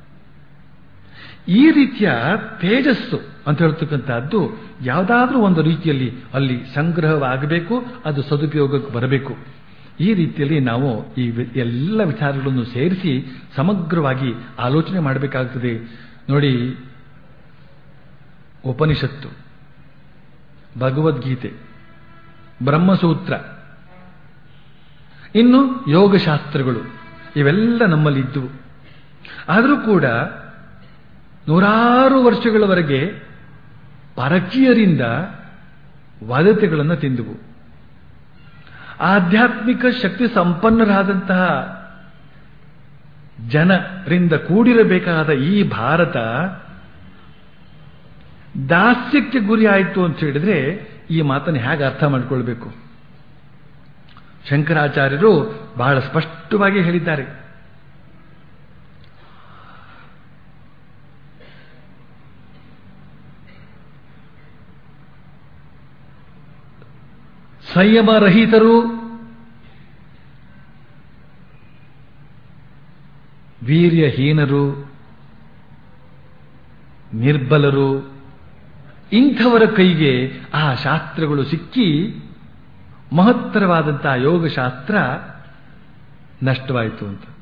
ಈ ರೀತಿಯ ತೇಜಸ್ಸು ಅಂತ ಹೇಳ್ತಕ್ಕಂಥದ್ದು ಯಾವುದಾದ್ರೂ ಒಂದು ರೀತಿಯಲ್ಲಿ ಅಲ್ಲಿ ಸಂಗ್ರಹವಾಗಬೇಕು ಅದು ಸದುಪಯೋಗಕ್ಕೆ ಬರಬೇಕು ಈ ರೀತಿಯಲ್ಲಿ ನಾವು ಈ ವಿ- ಎಲ್ಲ ವಿಚಾರಗಳನ್ನು ಸೇರಿಸಿ ಸಮಗ್ರವಾಗಿ ಆಲೋಚನೆ ಮಾಡಬೇಕಾಗ್ತದೆ ನೋಡಿ ಉಪನಿಷತ್ತು ಭಗವದ್ಗೀತೆ ಬ್ರಹ್ಮಸೂತ್ರ ಇನ್ನು ಯೋಗಶಾಸ್ತ್ರಗಳು ಇವೆಲ್ಲ ನಮ್ಮಲ್ಲಿದ್ದವು ಆದರೂ ಕೂಡ ನೂರಾರು ವರ್ಷಗಳವರೆಗೆ ಪರಕೀಯರಿಂದ ವದತೆಗಳನ್ನು ತಿಂದುವು ಆಧ್ಯಾತ್ಮಿಕ ಶಕ್ತಿ ಸಂಪನ್ನರಾದಂತಹ ಜನರಿಂದ ಕೂಡಿರಬೇಕಾದ ಈ ಭಾರತ ದಾಸ್ಯಕ್ಕೆ ಗುರಿ ಆಯಿತು ಅಂತ ಹೇಳಿದ್ರೆ ಈ ಮಾತನ್ನು ಹೇಗೆ ಅರ್ಥ ಮಾಡಿಕೊಳ್ಬೇಕು ಶಂಕರಾಚಾರ್ಯರು ಬಹಳ ಸ್ಪಷ್ಟವಾಗಿ ಹೇಳಿದ್ದಾರೆ ಸಂಯಮರಹಿತರು ವೀರ್ಯಹೀನರು ನಿರ್ಬಲರು ಇಂಥವರ ಕೈಗೆ ಆ ಶಾಸ್ತ್ರಗಳು ಸಿಕ್ಕಿ ಮಹತ್ತರವಾದಂತಹ ಯೋಗಶಾಸ್ತ್ರ ನಷ್ಟವಾಯಿತು ಅಂತ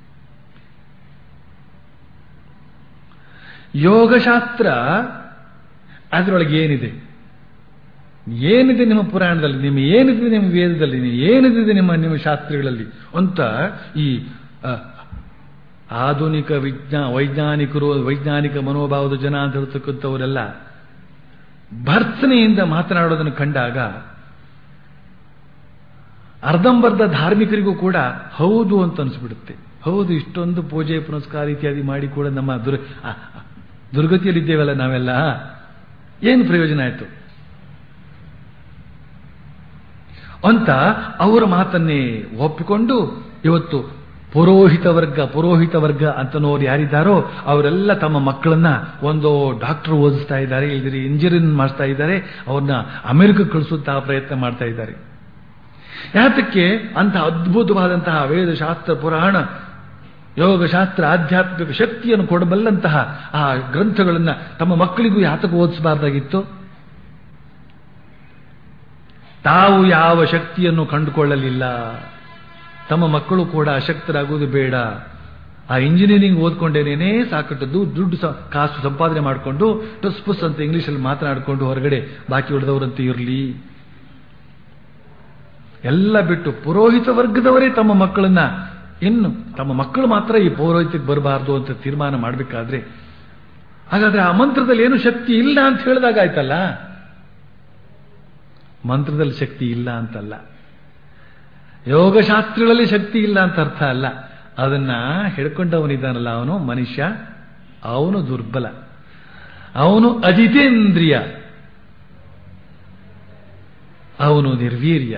ಯೋಗಶಾಸ್ತ್ರ ಅದರೊಳಗೆ ಏನಿದೆ ಏನಿದೆ ನಿಮ್ಮ ಪುರಾಣದಲ್ಲಿ ನಿಮ್ಮ ಏನಿದೆ ನಿಮ್ಮ ವೇದದಲ್ಲಿ ನೀವು ಏನಿದೆ ನಿಮ್ಮ ನಿಮ್ಮ ಶಾಸ್ತ್ರಗಳಲ್ಲಿ ಅಂತ ಈ ಆ, ಆಧುನಿಕ ವಿಜ್ಞಾ ವೈಜ್ಞಾನಿಕರು ವೈಜ್ಞಾನಿಕ ಮನೋಭಾವದ ಜನ ಅಂತ ಹೇಳ್ತಕ್ಕಂಥವರೆಲ್ಲ ಭರ್ಸನೆಯಿಂದ ಮಾತನಾಡೋದನ್ನು ಕಂಡಾಗ ಅರ್ಧಂಬರ್ಧ ಧಾರ್ಮಿಕರಿಗೂ ಕೂಡ ಹೌದು ಅಂತ ಅನಿಸ್ಬಿಡುತ್ತೆ ಹೌದು ಇಷ್ಟೊಂದು ಪೂಜೆ ಪುನಸ್ಕಾರ ಇತ್ಯಾದಿ ಮಾಡಿ ಕೂಡ ನಮ್ಮ ದುರ್ ಆ, ಆ, ದುರ್ಗತಿಯಲ್ಲಿದ್ದೇವಲ್ಲ ನಾವೆಲ್ಲ ಏನು ಪ್ರಯೋಜನ ಆಯಿತು ಅಂತ ಅವರ ಮಾತನ್ನೇ ಒಪ್ಪಿಕೊಂಡು ಇವತ್ತು ಪುರೋಹಿತ ವರ್ಗ ಪುರೋಹಿತ ವರ್ಗ ಅಂತನೋರು ಯಾರಿದ್ದಾರೋ ಅವರೆಲ್ಲ ತಮ್ಮ ಮಕ್ಕಳನ್ನ ಒಂದು ಡಾಕ್ಟರ್ ಓದಿಸ್ತಾ ಇದ್ದಾರೆ ಇಲ್ದಿರಿ ಇಂಜಿನಿಯರಿಂಗ್ ಮಾಡಿಸ್ತಾ ಇದ್ದಾರೆ ಅವ್ರನ್ನ ಅಮೆರಿಕ ಕಳಿಸುತ್ತಾ ಪ್ರಯತ್ನ ಮಾಡ್ತಾ ಇದ್ದಾರೆ ಯಾತಕ್ಕೆ ಅಂತ ಅದ್ಭುತವಾದಂತಹ ವೇದಶಾಸ್ತ್ರ ಪುರಾಣ ಯೋಗಶಾಸ್ತ್ರ ಆಧ್ಯಾತ್ಮಿಕ ಶಕ್ತಿಯನ್ನು ಕೊಡಬಲ್ಲಂತಹ ಆ ಗ್ರಂಥಗಳನ್ನ ತಮ್ಮ ಮಕ್ಕಳಿಗೂ ಯಾತಕ್ಕೆ ಓದಿಸಬಾರ್ದಾಗಿತ್ತು ತಾವು ಯಾವ ಶಕ್ತಿಯನ್ನು ಕಂಡುಕೊಳ್ಳಲಿಲ್ಲ ತಮ್ಮ ಮಕ್ಕಳು ಕೂಡ ಅಶಕ್ತರಾಗುವುದು ಬೇಡ ಆ ಇಂಜಿನಿಯರಿಂಗ್ ಓದ್ಕೊಂಡೇನೇನೇ ಸಾಕಟ್ಟದ್ದು ದುಡ್ಡು ಸ- ಕಾಸು ಸಂಪಾದನೆ ಮಾಡಿಕೊಂಡು ಟಸ್ ಪುಸ್ ಅಂತ ಇಂಗ್ಲಿಷಲ್ಲಿ ಮಾತನಾಡಿಕೊಂಡು ಹೊರಗಡೆ ಬಾಕಿ ಉಳಿದವರಂತೂ ಇರಲಿ ಎಲ್ಲ ಬಿಟ್ಟು ಪುರೋಹಿತ ವರ್ಗದವರೇ ತಮ್ಮ ಮಕ್ಕಳನ್ನ ಇನ್ನು ತಮ್ಮ ಮಕ್ಕಳು ಮಾತ್ರ ಈ ಪೌರೋಹಿತ್ಯಕ್ಕೆ ಬರಬಾರ್ದು ಅಂತ ತೀರ್ಮಾನ ಮಾಡಬೇಕಾದ್ರೆ ಹಾಗಾದ್ರೆ ಆ ಮಂತ್ರದಲ್ಲಿ ಏನು ಶಕ್ತಿ ಇಲ್ಲ ಅಂತ ಹೇಳಿದಾಗ ಆಯ್ತಲ್ಲ ಮಂತ್ರದಲ್ಲಿ ಶಕ್ತಿ ಇಲ್ಲ ಅಂತಲ್ಲ ಯೋಗಶಾಸ್ತ್ರಗಳಲ್ಲಿ ಶಕ್ತಿ ಇಲ್ಲ ಅಂತ ಅರ್ಥ ಅಲ್ಲ ಅದನ್ನ ಹಿಡ್ಕೊಂಡವನಿದ್ದಾನಲ್ಲ ಅವನು ಮನುಷ್ಯ ಅವನು ದುರ್ಬಲ ಅವನು ಅಜಿತೇಂದ್ರಿಯ ಅವನು ನಿರ್ವೀರ್ಯ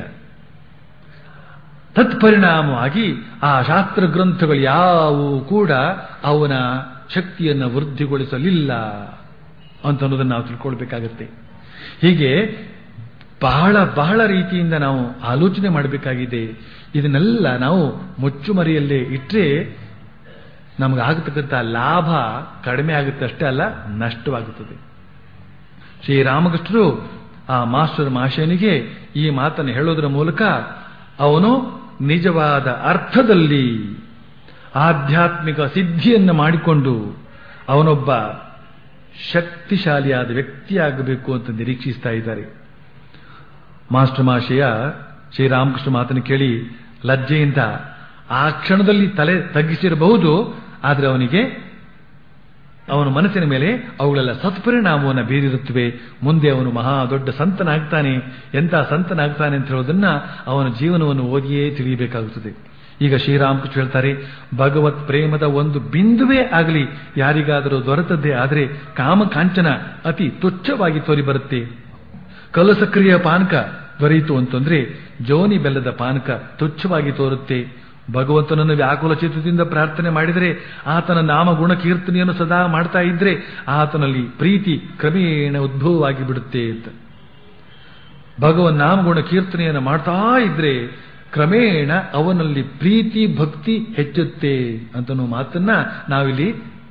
ತತ್ಪರಿಣಾಮವಾಗಿ ಆ ಶಾಸ್ತ್ರ ಗ್ರಂಥಗಳು ಯಾವುವು ಕೂಡ ಅವನ ಶಕ್ತಿಯನ್ನು ವೃದ್ಧಿಗೊಳಿಸಲಿಲ್ಲ ಅಂತ ಅನ್ನೋದನ್ನು ನಾವು ತಿಳ್ಕೊಳ್ಬೇಕಾಗತ್ತೆ ಹೀಗೆ ಬಹಳ ಬಹಳ ರೀತಿಯಿಂದ ನಾವು ಆಲೋಚನೆ ಮಾಡಬೇಕಾಗಿದೆ ಇದನ್ನೆಲ್ಲ ನಾವು ಮುಚ್ಚುಮರಿಯಲ್ಲೇ ಇಟ್ಟರೆ ನಮಗಾಗತಕ್ಕಂಥ ಲಾಭ ಕಡಿಮೆ ಆಗುತ್ತೆ ಅಷ್ಟೇ ಅಲ್ಲ ನಷ್ಟವಾಗುತ್ತದೆ ಶ್ರೀರಾಮಕೃಷ್ಣರು ಆ ಮಾಸ್ಟರ್ ಮಾಶನಿಗೆ ಈ ಮಾತನ್ನು ಹೇಳೋದರ ಮೂಲಕ ಅವನು ನಿಜವಾದ ಅರ್ಥದಲ್ಲಿ ಆಧ್ಯಾತ್ಮಿಕ ಸಿದ್ಧಿಯನ್ನು ಮಾಡಿಕೊಂಡು ಅವನೊಬ್ಬ ಶಕ್ತಿಶಾಲಿಯಾದ ವ್ಯಕ್ತಿಯಾಗಬೇಕು ಅಂತ ನಿರೀಕ್ಷಿಸ್ತಾ ಇದ್ದಾರೆ ಮಾಸ್ಟರ್ ಮಾಶಯ ಶ್ರೀರಾಮಕೃಷ್ಣ ಮಾತನ್ನು ಕೇಳಿ ಲಜ್ಜೆಯಿಂದ ಆ ಕ್ಷಣದಲ್ಲಿ ತಲೆ ತಗ್ಗಿಸಿರಬಹುದು ಆದರೆ ಅವನಿಗೆ ಅವನ ಮನಸ್ಸಿನ ಮೇಲೆ ಅವುಗಳೆಲ್ಲ ಸತ್ಪರಿಣಾಮವನ್ನು ಬೀರಿರುತ್ತವೆ ಮುಂದೆ ಅವನು ಮಹಾ ದೊಡ್ಡ ಸಂತನಾಗ್ತಾನೆ ಎಂಥ ಸಂತನಾಗ್ತಾನೆ ಅಂತ ಹೇಳೋದನ್ನ ಅವನ ಜೀವನವನ್ನು ಓದಿಯೇ ತಿಳಿಯಬೇಕಾಗುತ್ತದೆ ಈಗ ಶ್ರೀರಾಮಕೃಷ್ಣ ಹೇಳ್ತಾರೆ ಭಗವತ್ ಪ್ರೇಮದ ಒಂದು ಬಿಂದುವೇ ಆಗಲಿ ಯಾರಿಗಾದರೂ ದೊರೆತದ್ದೇ ಆದರೆ ಕಾಮಕಾಂಚನ ಅತಿ ತುಚ್ಛವಾಗಿ ತೋರಿಬರುತ್ತೆ ಕಲಸಕ್ರಿಯ ಪಾನಕ ದೊರೆಯಿತು ಅಂತಂದ್ರೆ ಜೋನಿ ಬೆಲ್ಲದ ಪಾನಕ ತುಚ್ಛವಾಗಿ ತೋರುತ್ತೆ ಭಗವಂತನನ್ನು ವ್ಯಾಕುಲ ಚಿತ್ತದಿಂದ ಪ್ರಾರ್ಥನೆ ಮಾಡಿದರೆ ಆತನ ನಾಮ ಗುಣ ಕೀರ್ತನೆಯನ್ನು ಸದಾ ಮಾಡ್ತಾ ಇದ್ರೆ ಆತನಲ್ಲಿ ಪ್ರೀತಿ ಕ್ರಮೇಣ ಉದ್ಭವವಾಗಿ ಬಿಡುತ್ತೆ ಅಂತ ಭಗವನ್ ನಾಮಗುಣ ಕೀರ್ತನೆಯನ್ನು ಮಾಡ್ತಾ ಇದ್ರೆ ಕ್ರಮೇಣ ಅವನಲ್ಲಿ ಪ್ರೀತಿ ಭಕ್ತಿ ಹೆಚ್ಚುತ್ತೆ ಅಂತನೋ ಮಾತನ್ನ ನಾವಿಲ್ಲಿ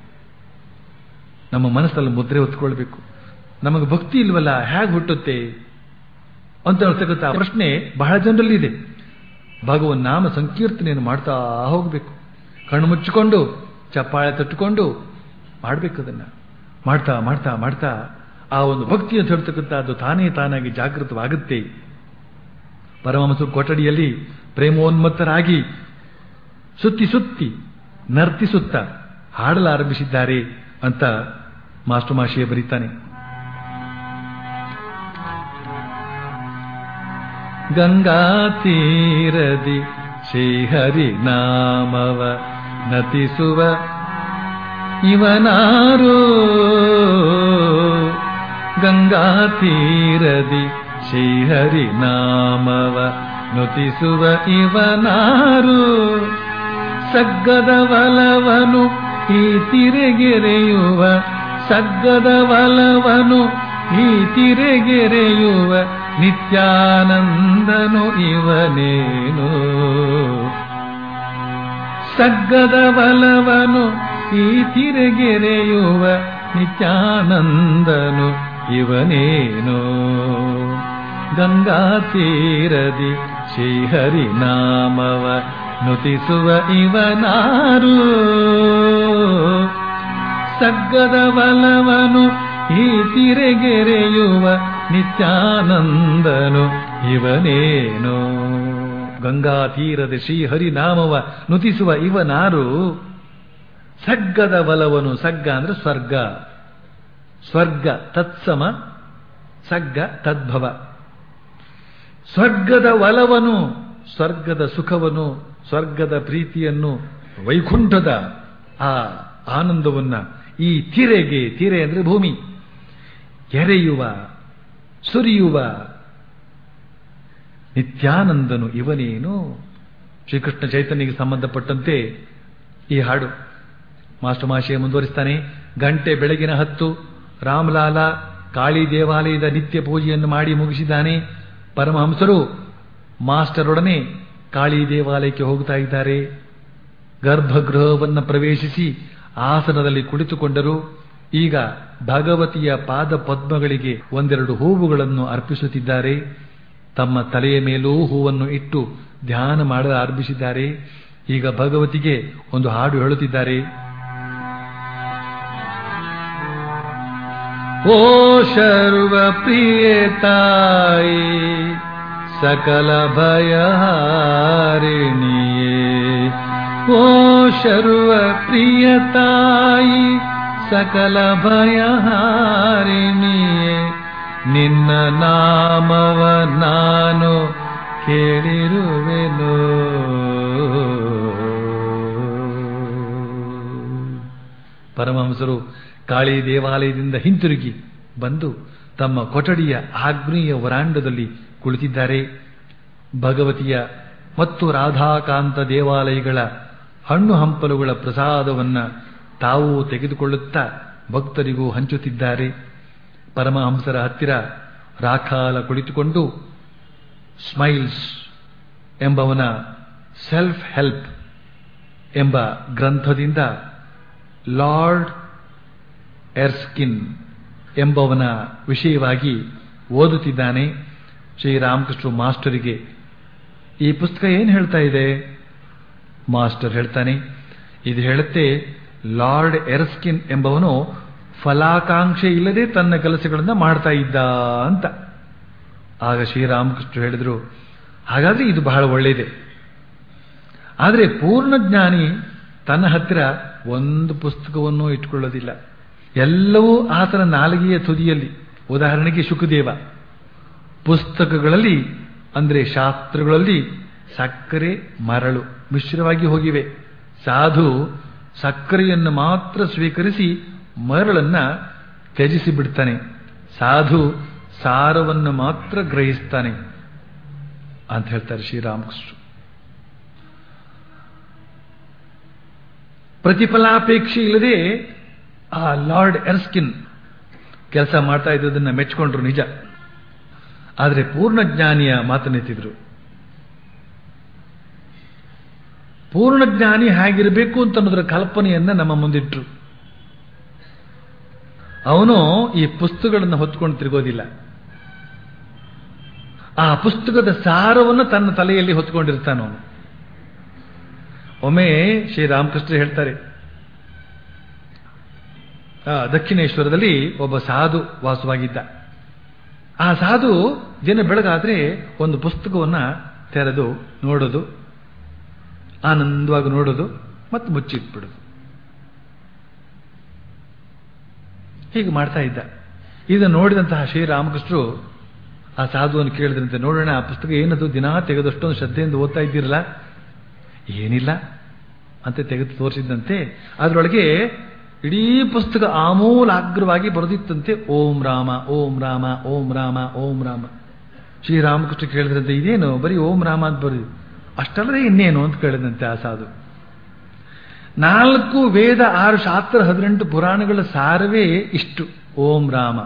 ನಮ್ಮ ಮನಸ್ಸಲ್ಲಿ ಮುದ್ರೆ ಹೊತ್ಕೊಳ್ಬೇಕು ನಮಗೆ ಭಕ್ತಿ ಇಲ್ವಲ್ಲ ಹೇಗೆ ಹುಟ್ಟುತ್ತೆ ಅಂತ ಹೇಳ್ತಕ್ಕಂಥ ಪ್ರಶ್ನೆ ಬಹಳ ಜನರಲ್ಲಿ ಇದೆ ಭಗವನ್ ನಾಮ ಸಂಕೀರ್ತನೆಯನ್ನು ಮಾಡ್ತಾ ಹೋಗಬೇಕು ಕಣ್ಣು ಮುಚ್ಚಿಕೊಂಡು ಚಪ್ಪಾಳೆ ತಟ್ಟುಕೊಂಡು ಮಾಡ್ಬೇಕು ಅದನ್ನ ಮಾಡ್ತಾ ಮಾಡ್ತಾ ಮಾಡ್ತಾ ಆ ಒಂದು ಭಕ್ತಿ ಅಂತ ಹೇಳ್ತಕ್ಕಂಥದ್ದು ತಾನೇ ತಾನಾಗಿ ಜಾಗೃತವಾಗುತ್ತೆ ಪರಮಹಂಸರು ಕೊಠಡಿಯಲ್ಲಿ ಪ್ರೇಮೋನ್ಮತ್ತರಾಗಿ ಸುತ್ತಿ ಸುತ್ತಿ ನರ್ತಿಸುತ್ತಾ ಹಾಡಲಾರಂಭಿಸಿದ್ದಾರೆ ಅಂತ ಮಾಸ್ಟರ್ ಮಾಶಿಯ ಬರೀತಾನೆ ಗಂಗಾ ತೀರದಿ ಶ್ರೀಹರಿ ನಾಮವ ನತಿಸುವ ಇವನಾರು ಗಂಗಾ ತೀರದಿ ಶ್ರೀಹರಿ ನಾಮವ ನುತಿಸುವ ಇವನಾರು ಸಗ್ಗದ ಬಲವನು ಈ ತಿರೆಗೆರೆಯುವ ಸಗ್ಗದ ಬಲವನು ಈ ತಿರೆಗೆರೆಯುವ ನಿತ್ಯಾನಂದನು ಇವನೇನು ಸಗ್ಗದ ಬಲವನು ಈ ತಿರೆಗೆರೆಯುವ ನಿತ್ಯಾನಂದನು ಇವನೇನು ಗಂಗಾ ತೀರದಿ ಶ್ರೀಹರಿ ನಾಮವ ನುತಿಸುವ ಇವನಾರು ಸಗ್ಗದ ಬಲವನು ಈ ತಿರೆಗೆರೆಯುವ ನಿತ್ಯಾನಂದನು ಇವನೇನೋ ಗಂಗಾ ತೀರದ ಶ್ರೀಹರಿ ನಾಮವ ನುತಿಸುವ ಇವನಾರು ಸಗ್ಗದ ಬಲವನು ಸಗ್ಗ ಅಂದ್ರೆ ಸ್ವರ್ಗ ಸ್ವರ್ಗ ತತ್ಸಮ ಸಗ್ಗ ತದ್ಭವ ಸ್ವರ್ಗದ ಒಲವನು ಸ್ವರ್ಗದ ಸುಖವನ್ನು ಸ್ವರ್ಗದ ಪ್ರೀತಿಯನ್ನು ವೈಕುಂಠದ ಆ ಆನಂದವನ್ನ ಈ ತಿರೆಗೆ ತಿರೆ ಅಂದ್ರೆ ಭೂಮಿ ಎರೆಯುವ ಸುರಿಯುವ ನಿತ್ಯಾನಂದನು ಇವನೇನು ಶ್ರೀಕೃಷ್ಣ ಚೈತನ್ಯಗೆ ಸಂಬಂಧಪಟ್ಟಂತೆ ಈ ಹಾಡು ಮಾಸ್ಟರ್ ಮಾಶಯ ಮುಂದುವರಿಸ್ತಾನೆ ಗಂಟೆ ಬೆಳಗಿನ ಹತ್ತು ರಾಮಲಾಲ ಕಾಳಿ ದೇವಾಲಯದ ನಿತ್ಯ ಪೂಜೆಯನ್ನು ಮಾಡಿ ಮುಗಿಸಿದ್ದಾನೆ ಪರಮಹಂಸರು ಮಾಸ್ಟರೊಡನೆ ಕಾಳಿ ದೇವಾಲಯಕ್ಕೆ ಹೋಗ್ತಾ ಇದ್ದಾರೆ ಗರ್ಭಗೃಹವನ್ನು ಪ್ರವೇಶಿಸಿ ಆಸನದಲ್ಲಿ ಕುಳಿತುಕೊಂಡರು ಈಗ ಭಗವತಿಯ ಪಾದ ಪದ್ಮಗಳಿಗೆ ಒಂದೆರಡು ಹೂವುಗಳನ್ನು ಅರ್ಪಿಸುತ್ತಿದ್ದಾರೆ ತಮ್ಮ ತಲೆಯ ಮೇಲೂ ಹೂವನ್ನು ಇಟ್ಟು ಧ್ಯಾನ ಮಾಡಲು ಆರಂಭಿಸಿದ್ದಾರೆ ಈಗ ಭಗವತಿಗೆ ಒಂದು ಹಾಡು ಹೇಳುತ್ತಿದ್ದಾರೆ ಓ ಶರ್ವ ಪ್ರಿಯ ತಾಯಿ ಸಕಲ ಭಯಹಾರಿಣಿಯೇ ಓ ಶರ್ವ ಪ್ರಿಯ ತಾಯಿ ಸಕಲ ಭಯಹಾರಿಣಿಯೇ ನಿನ್ನ ನಾಮವ ನಾನು ಕೇಳಿರುವೆನು ಪರಮಹಂಸರು ಕಾಳಿ ದೇವಾಲಯದಿಂದ ಹಿಂತಿರುಗಿ ಬಂದು ತಮ್ಮ ಕೊಠಡಿಯ ಆಗ್ನೇಯ ವರಾಂಡದಲ್ಲಿ ಕುಳಿತಿದ್ದಾರೆ ಭಗವತಿಯ ಮತ್ತು ರಾಧಾಕಾಂತ ದೇವಾಲಯಗಳ ಹಣ್ಣು ಹಂಪಲುಗಳ ಪ್ರಸಾದವನ್ನ ತಾವು ತೆಗೆದುಕೊಳ್ಳುತ್ತಾ ಭಕ್ತರಿಗೂ ಹಂಚುತ್ತಿದ್ದಾರೆ ಪರಮಹಂಸರ ಹತ್ತಿರ ರಾಖಾಲ ಕುಳಿತುಕೊಂಡು ಸ್ಮೈಲ್ಸ್ ಎಂಬವನ ಸೆಲ್ಫ್ ಹೆಲ್ಪ್ ಎಂಬ ಗ್ರಂಥದಿಂದ ಲಾರ್ಡ್ ಎರ್ಸ್ಕಿನ್ ಎಂಬವನ ವಿಷಯವಾಗಿ ಓದುತ್ತಿದ್ದಾನೆ ಶ್ರೀರಾಮಕೃಷ್ಣ ಮಾಸ್ಟರಿಗೆ ಈ ಪುಸ್ತಕ ಏನು ಹೇಳ್ತಾ ಇದೆ ಮಾಸ್ಟರ್ ಹೇಳ್ತಾನೆ ಇದು ಹೇಳುತ್ತೆ ಲಾರ್ಡ್ ಎರ್ಸ್ಕಿನ್ ಎಂಬವನು ಫಲಾಕಾಂಕ್ಷೆ ಇಲ್ಲದೆ ತನ್ನ ಕೆಲಸಗಳನ್ನು ಮಾಡ್ತಾ ಇದ್ದ ಅಂತ ಆಗ ಶ್ರೀರಾಮಕೃಷ್ಣ ಹೇಳಿದ್ರು ಹಾಗಾದ್ರೆ ಇದು ಬಹಳ ಒಳ್ಳೆಯದೆ ಆದರೆ ಪೂರ್ಣ ಜ್ಞಾನಿ ತನ್ನ ಹತ್ತಿರ ಒಂದು ಪುಸ್ತಕವನ್ನು ಇಟ್ಕೊಳ್ಳೋದಿಲ್ಲ ಎಲ್ಲವೂ ಆತನ ನಾಲಿಗೆಯ ತುದಿಯಲ್ಲಿ ಉದಾಹರಣೆಗೆ ಶುಕದೇವ ಪುಸ್ತಕಗಳಲ್ಲಿ ಅಂದ್ರೆ ಶಾಸ್ತ್ರಗಳಲ್ಲಿ ಸಕ್ಕರೆ ಮರಳು ಮಿಶ್ರವಾಗಿ ಹೋಗಿವೆ ಸಾಧು ಸಕ್ಕರೆಯನ್ನು ಮಾತ್ರ ಸ್ವೀಕರಿಸಿ ಮರಳನ್ನ ತ್ಯಜಿಸಿ ಬಿಡ್ತಾನೆ ಸಾಧು ಸಾರವನ್ನು ಮಾತ್ರ ಗ್ರಹಿಸ್ತಾನೆ ಅಂತ ಹೇಳ್ತಾರೆ ಶ್ರೀರಾಮಕೃಷ್ಣ ಪ್ರತಿಫಲಾಪೇಕ್ಷೆ ಇಲ್ಲದೆ ಆ ಲಾರ್ಡ್ ಎರ್ಸ್ಕಿನ್ ಕೆಲಸ ಮಾಡ್ತಾ ಇದ್ದದನ್ನ ಮೆಚ್ಕೊಂಡ್ರು ನಿಜ ಆದರೆ ಪೂರ್ಣ ಜ್ಞಾನಿಯ ಮಾತನ್ನೆತ್ತಿದ್ರು ಪೂರ್ಣ ಜ್ಞಾನಿ ಹೇಗಿರಬೇಕು ಅಂತ ಅನ್ನೋದರ ಕಲ್ಪನೆಯನ್ನ ನಮ್ಮ ಮುಂದಿಟ್ರು ಅವನು ಈ ಪುಸ್ತಕಗಳನ್ನು ಹೊತ್ಕೊಂಡು ತಿರುಗೋದಿಲ್ಲ ಆ ಪುಸ್ತಕದ ಸಾರವನ್ನು ತನ್ನ ತಲೆಯಲ್ಲಿ ಹೊತ್ಕೊಂಡಿರ್ತಾನ ಅವನು ಒಮ್ಮೆ ಶ್ರೀರಾಮಕೃಷ್ಣ ಹೇಳ್ತಾರೆ ದಕ್ಷಿಣೇಶ್ವರದಲ್ಲಿ ಒಬ್ಬ ಸಾಧು ವಾಸವಾಗಿದ್ದ ಆ ಸಾಧು ದಿನ ಬೆಳಗಾದ್ರೆ ಒಂದು ಪುಸ್ತಕವನ್ನ ತೆರೆದು ನೋಡೋದು ಆನಂದವಾಗಿ ನೋಡೋದು ಮತ್ತು ಮುಚ್ಚಿಟ್ಬಿಡೋದು ಹೀಗೆ ಮಾಡ್ತಾ ಇದ್ದ ಇದನ್ನು ನೋಡಿದಂತಹ ಶ್ರೀರಾಮಕೃಷ್ಣರು ಆ ಸಾಧುವನ್ನು ಕೇಳಿದ್ರಂತೆ ನೋಡೋಣ ಆ ಪುಸ್ತಕ ಏನದು ದಿನಾ ತೆಗೆದಷ್ಟೊಂದು ಶ್ರದ್ಧೆಯಿಂದ ಓದ್ತಾ ಇದ್ದೀರಲ್ಲ ಏನಿಲ್ಲ ಅಂತ ತೆಗೆದು ತೋರಿಸಿದಂತೆ ಅದರೊಳಗೆ ಇಡೀ ಪುಸ್ತಕ ಆಮೂಲಾಗ್ರವಾಗಿ ಬರೆದಿತ್ತಂತೆ ಓಂ ರಾಮ ಓಂ ರಾಮ ಓಂ ರಾಮ ಓಂ ರಾಮ ಶ್ರೀರಾಮಕೃಷ್ಣ ಕೇಳಿದ್ರಂತೆ ಇದೇನು ಬರೀ ಓಂ ರಾಮ ಅಂತ ಬರೆದು ಅಷ್ಟಲ್ಲದೆ ಇನ್ನೇನು ಅಂತ ಕೇಳಿದಂತೆ ಆ ಸಾಧು ನಾಲ್ಕು ವೇದ ಆರು ಶಾಸ್ತ್ರ ಹದಿನೆಂಟು ಪುರಾಣಗಳ ಸಾರವೇ ಇಷ್ಟು ಓಂ ರಾಮ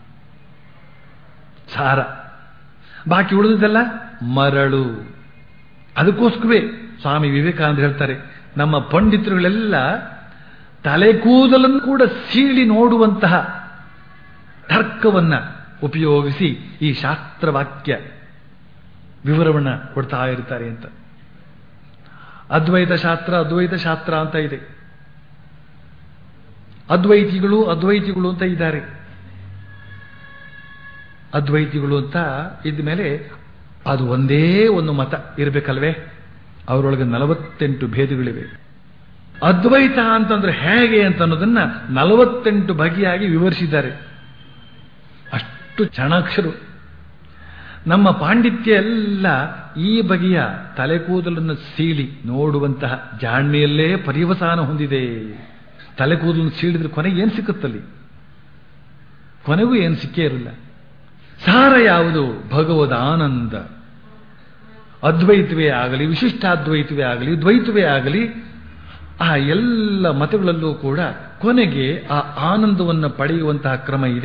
ಸಾರ ಬಾಕಿ ಉಳಿದದೆಲ್ಲ ಮರಳು ಅದಕ್ಕೋಸ್ಕರವೇ ಸ್ವಾಮಿ ವಿವೇಕಾನಂದ ಹೇಳ್ತಾರೆ ನಮ್ಮ ಪಂಡಿತರುಗಳೆಲ್ಲ ತಲೆ ಕೂದಲನ್ನು ಕೂಡ ಸೀಳಿ ನೋಡುವಂತಹ ತರ್ಕವನ್ನ ಉಪಯೋಗಿಸಿ ಈ ಶಾಸ್ತ್ರವಾಕ್ಯ ವಿವರವನ್ನ ಕೊಡ್ತಾ ಇರ್ತಾರೆ ಅಂತ ಅದ್ವೈತ ಶಾಸ್ತ್ರ ಅದ್ವೈತ ಶಾಸ್ತ್ರ ಅಂತ ಇದೆ ಅದ್ವೈತಿಗಳು ಅದ್ವೈತಿಗಳು ಅಂತ ಇದ್ದಾರೆ ಅದ್ವೈತಿಗಳು ಅಂತ ಇದ್ದ ಮೇಲೆ ಅದು ಒಂದೇ ಒಂದು ಮತ ಇರಬೇಕಲ್ವೇ ಅವರೊಳಗೆ ನಲವತ್ತೆಂಟು ಭೇದಗಳಿವೆ ಅದ್ವೈತ ಅಂತಂದ್ರೆ ಹೇಗೆ ಅಂತ ಅನ್ನೋದನ್ನ ನಲವತ್ತೆಂಟು ಬಗೆಯಾಗಿ ವಿವರಿಸಿದ್ದಾರೆ ಅಷ್ಟು ಚಾಣಾಕ್ಷರು ನಮ್ಮ ಪಾಂಡಿತ್ಯ ಎಲ್ಲ ಈ ಬಗೆಯ ತಲೆಕೂದಲನ್ನು ಸೀಳಿ ನೋಡುವಂತಹ ಜಾಣ್ಮೆಯಲ್ಲೇ ಪರಿವಸಾನ ಹೊಂದಿದೆ ತಲೆಕೂದಲನ್ನು ಸೀಳಿದ್ರೆ ಕೊನೆಗೆ ಏನು ಸಿಕ್ಕುತ್ತಲ್ಲಿ ಕೊನೆಗೂ ಏನು ಸಿಕ್ಕೇ ಇರಲ್ಲ ಸಾರ ಯಾವುದು ಭಗವದ್ ಆನಂದ ಅದ್ವೈತವೇ ಆಗಲಿ ವಿಶಿಷ್ಟಾದ್ವೈತವೇ ಆಗಲಿ ದ್ವೈತವೇ ಆಗಲಿ ಆ ಎಲ್ಲ ಮತಗಳಲ್ಲೂ ಕೂಡ ಕೊನೆಗೆ ಆ ಆನಂದವನ್ನು ಪಡೆಯುವಂತಹ ಕ್ರಮ ಇದೆ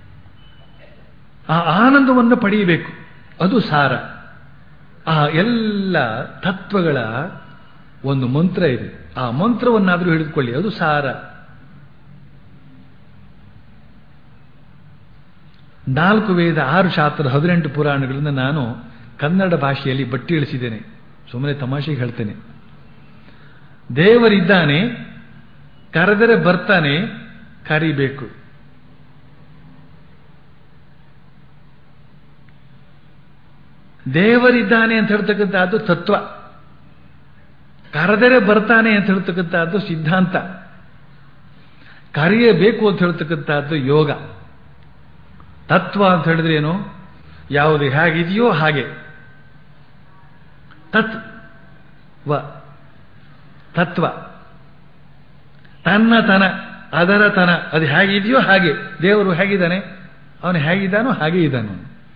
ಆ ಆನಂದವನ್ನು ಪಡೆಯಬೇಕು ಅದು ಸಾರ ಆ ಎಲ್ಲ ತತ್ವಗಳ ಒಂದು ಮಂತ್ರ ಇದೆ ಆ ಮಂತ್ರವನ್ನಾದರೂ ಹಿಡಿದುಕೊಳ್ಳಿ ಅದು ಸಾರ ನಾಲ್ಕು ವೇದ ಆರು ಶಾಸ್ತ್ರ ಹದಿನೆಂಟು ಪುರಾಣಗಳನ್ನು ನಾನು ಕನ್ನಡ ಭಾಷೆಯಲ್ಲಿ ಬಟ್ಟಿ ಇಳಿಸಿದ್ದೇನೆ ಸುಮ್ಮನೆ ತಮಾಷೆಗೆ ಹೇಳ್ತೇನೆ ದೇವರಿದ್ದಾನೆ ಕರೆದರೆ ಬರ್ತಾನೆ ಕರಿಬೇಕು ದೇವರಿದ್ದಾನೆ ಅಂತ ಹೇಳ್ತಕ್ಕಂಥದ್ದು ತತ್ವ ಕರೆದರೆ ಬರ್ತಾನೆ ಅಂತ ಹೇಳ್ತಕ್ಕಂಥದ್ದು ಸಿದ್ಧಾಂತ ಕರೆಯಬೇಕು ಅಂತ ಹೇಳ್ತಕ್ಕಂಥದ್ದು ಯೋಗ ತತ್ವ ಅಂತ ಹೇಳಿದ್ರೆ ಏನು ಯಾವುದು ಹೇಗಿದೆಯೋ ಹಾಗೆ ತತ್ ವ ತತ್ವ ತನ್ನ ತನ ಅದರ ತನ ಅದು ಹೇಗಿದೆಯೋ ಹಾಗೆ ದೇವರು ಹೇಗಿದ್ದಾನೆ ಅವನು ಹೇಗಿದ್ದಾನೋ ಹಾಗೆ ಇದ್ದಾನು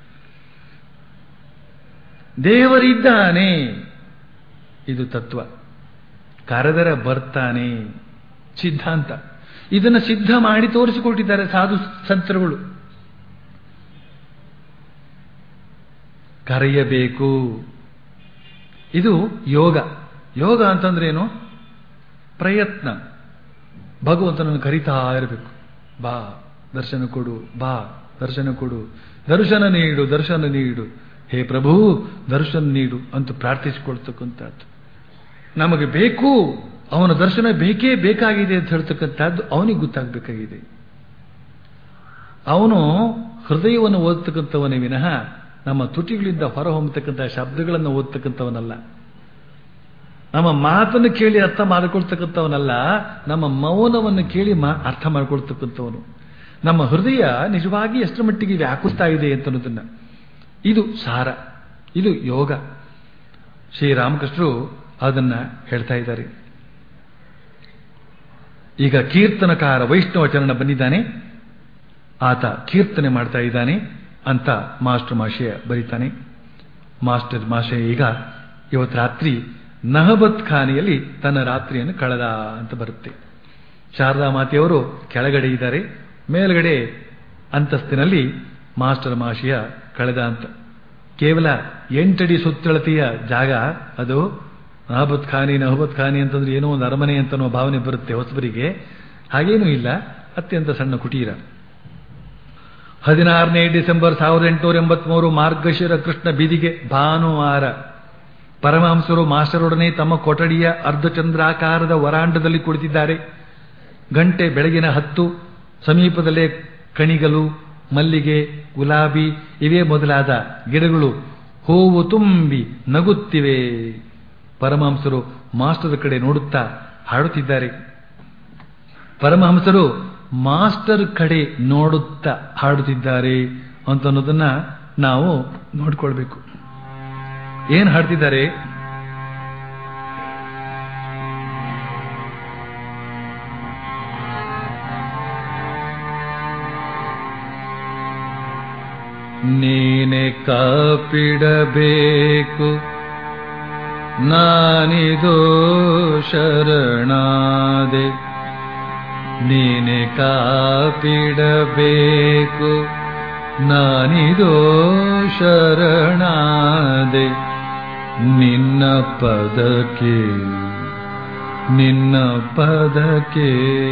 ದೇವರಿದ್ದಾನೆ ಇದು ತತ್ವ ಕರೆದರೆ ಬರ್ತಾನೆ ಸಿದ್ಧಾಂತ ಇದನ್ನು ಸಿದ್ಧ ಮಾಡಿ ತೋರಿಸಿಕೊಟ್ಟಿದ್ದಾರೆ ಸಾಧು ಸಂತರುಗಳು ಕರೆಯಬೇಕು ಇದು ಯೋಗ ಯೋಗ ಅಂತಂದ್ರೆ ಏನು ಪ್ರಯತ್ನ ಭಗವಂತನನ್ನು ಕರಿತಾ ಇರಬೇಕು ಬಾ ದರ್ಶನ ಕೊಡು ಬಾ ದರ್ಶನ ಕೊಡು ದರ್ಶನ ನೀಡು ದರ್ಶನ ನೀಡು ಹೇ ಪ್ರಭು ದರ್ಶನ ನೀಡು ಅಂತ ಪ್ರಾರ್ಥಿಸಿಕೊಳ್ತಕ್ಕಂಥದ್ದು ನಮಗೆ ಬೇಕು ಅವನ ದರ್ಶನ ಬೇಕೇ ಬೇಕಾಗಿದೆ ಅಂತ ಹೇಳ್ತಕ್ಕಂಥದ್ದು ಅವನಿಗೆ ಗೊತ್ತಾಗಬೇಕಾಗಿದೆ ಅವನು ಹೃದಯವನ್ನು ಓದ್ತಕ್ಕಂಥವನೇ ವಿನಃ ನಮ್ಮ ತುಟಿಗಳಿಂದ ಹೊರಹೊಮ್ಮತಕ್ಕಂಥ ಶಬ್ದಗಳನ್ನು ಓದ್ತಕ್ಕಂಥವನಲ್ಲ ನಮ್ಮ ಮಾತನ್ನು ಕೇಳಿ ಅರ್ಥ ಮಾಡಿಕೊಳ್ತಕ್ಕಂಥವನಲ್ಲ ನಮ್ಮ ಮೌನವನ್ನು ಕೇಳಿ ಮಾ ಅರ್ಥ ಮಾಡಿಕೊಳ್ತಕ್ಕಂಥವನು ನಮ್ಮ ಹೃದಯ ನಿಜವಾಗಿ ಎಷ್ಟರ ಮಟ್ಟಿಗೆ ವ್ಯಾಕುಸ್ತಾ ಇದೆ ಅಂತ ಅನ್ನೋದನ್ನ ಇದು ಸಾರ ಇದು ಯೋಗ ಶ್ರೀರಾಮಕೃಷ್ಣರು ಅದನ್ನ ಹೇಳ್ತಾ ಇದ್ದಾರೆ ಈಗ ಕೀರ್ತನಕಾರ ವೈಷ್ಣವ ಚರಣ ಬಂದಿದ್ದಾನೆ ಆತ ಕೀರ್ತನೆ ಮಾಡ್ತಾ ಇದ್ದಾನೆ ಅಂತ ಮಾಸ್ಟರ್ ಮಾಶಯ ಬರೀತಾನೆ ಮಾಸ್ಟರ್ ಮಾಶಯ ಈಗ ಇವತ್ತು ರಾತ್ರಿ ನಹಬತ್ ಖಾನಿಯಲ್ಲಿ ತನ್ನ ರಾತ್ರಿಯನ್ನು ಕಳೆದ ಅಂತ ಬರುತ್ತೆ ಶಾರದಾ ಮಾತೆಯವರು ಕೆಳಗಡೆ ಇದ್ದಾರೆ ಮೇಲ್ಗಡೆ ಅಂತಸ್ತಿನಲ್ಲಿ ಮಾಸ್ಟರ್ ಮಾಶಯ ಕಳೆದ ಅಂತ ಕೇವಲ ಎಂಟಡಿ ಸುತ್ತಳತೆಯ ಜಾಗ ಅದು ನಹಬತ್ ಖಾನಿ ನಹಬತ್ ಖಾನಿ ಅಂತಂದ್ರೆ ಏನೋ ಒಂದು ಅರಮನೆ ಅಂತ ಭಾವನೆ ಬರುತ್ತೆ ಹೊಸಬರಿಗೆ ಹಾಗೇನೂ ಇಲ್ಲ ಅತ್ಯಂತ ಸಣ್ಣ ಕುಟೀರ ಹದಿನಾರನೇ ಡಿಸೆಂಬರ್ ಸಾವಿರದ ಎಂಟುನೂರ ಎಂಬತ್ಮೂರು ಮಾರ್ಗಶಿರ ಕೃಷ್ಣ ಬೀದಿಗೆ ಭಾನುವಾರ ಪರಮಹಂಸರು ಮಾಸ್ಟರೊಡನೆ ತಮ್ಮ ಕೊಠಡಿಯ ಅರ್ಧಚಂದ್ರಾಕಾರದ ವರಾಂಡದಲ್ಲಿ ಕುಳಿತಿದ್ದಾರೆ ಗಂಟೆ ಬೆಳಗಿನ ಹತ್ತು ಸಮೀಪದಲ್ಲೇ ಕಣಿಗಲು ಮಲ್ಲಿಗೆ ಗುಲಾಬಿ ಇವೇ ಮೊದಲಾದ ಗಿಡಗಳು ಹೂವು ತುಂಬಿ ನಗುತ್ತಿವೆ ಪರಮಹಂಸರು ಮಾಸ್ಟರ್ ಕಡೆ ನೋಡುತ್ತಾ ಹಾಡುತ್ತಿದ್ದಾರೆ ಪರಮಹಂಸರು ಮಾಸ್ಟರ್ ಕಡೆ ನೋಡುತ್ತಾ ಹಾಡುತ್ತಿದ್ದಾರೆ ಅಂತ ಅನ್ನೋದನ್ನ ನಾವು ನೋಡ್ಕೊಳ್ಬೇಕು ಏನ್ ಹಾಡ್ತಿದ್ದಾರೆ ನೀನೆ ಕಾಪಿಡಬೇಕು ನಾನಿದೋ ಶರಣಾದೆ ನೀನೆ ಕಾಪಿಡಬೇಕು ನಾನಿದೋ ಶರಣಾದೆ ನಿನ್ನ ಪದಕ್ಕೆ ನಿನ್ನ ಪದಕ್ಕೆ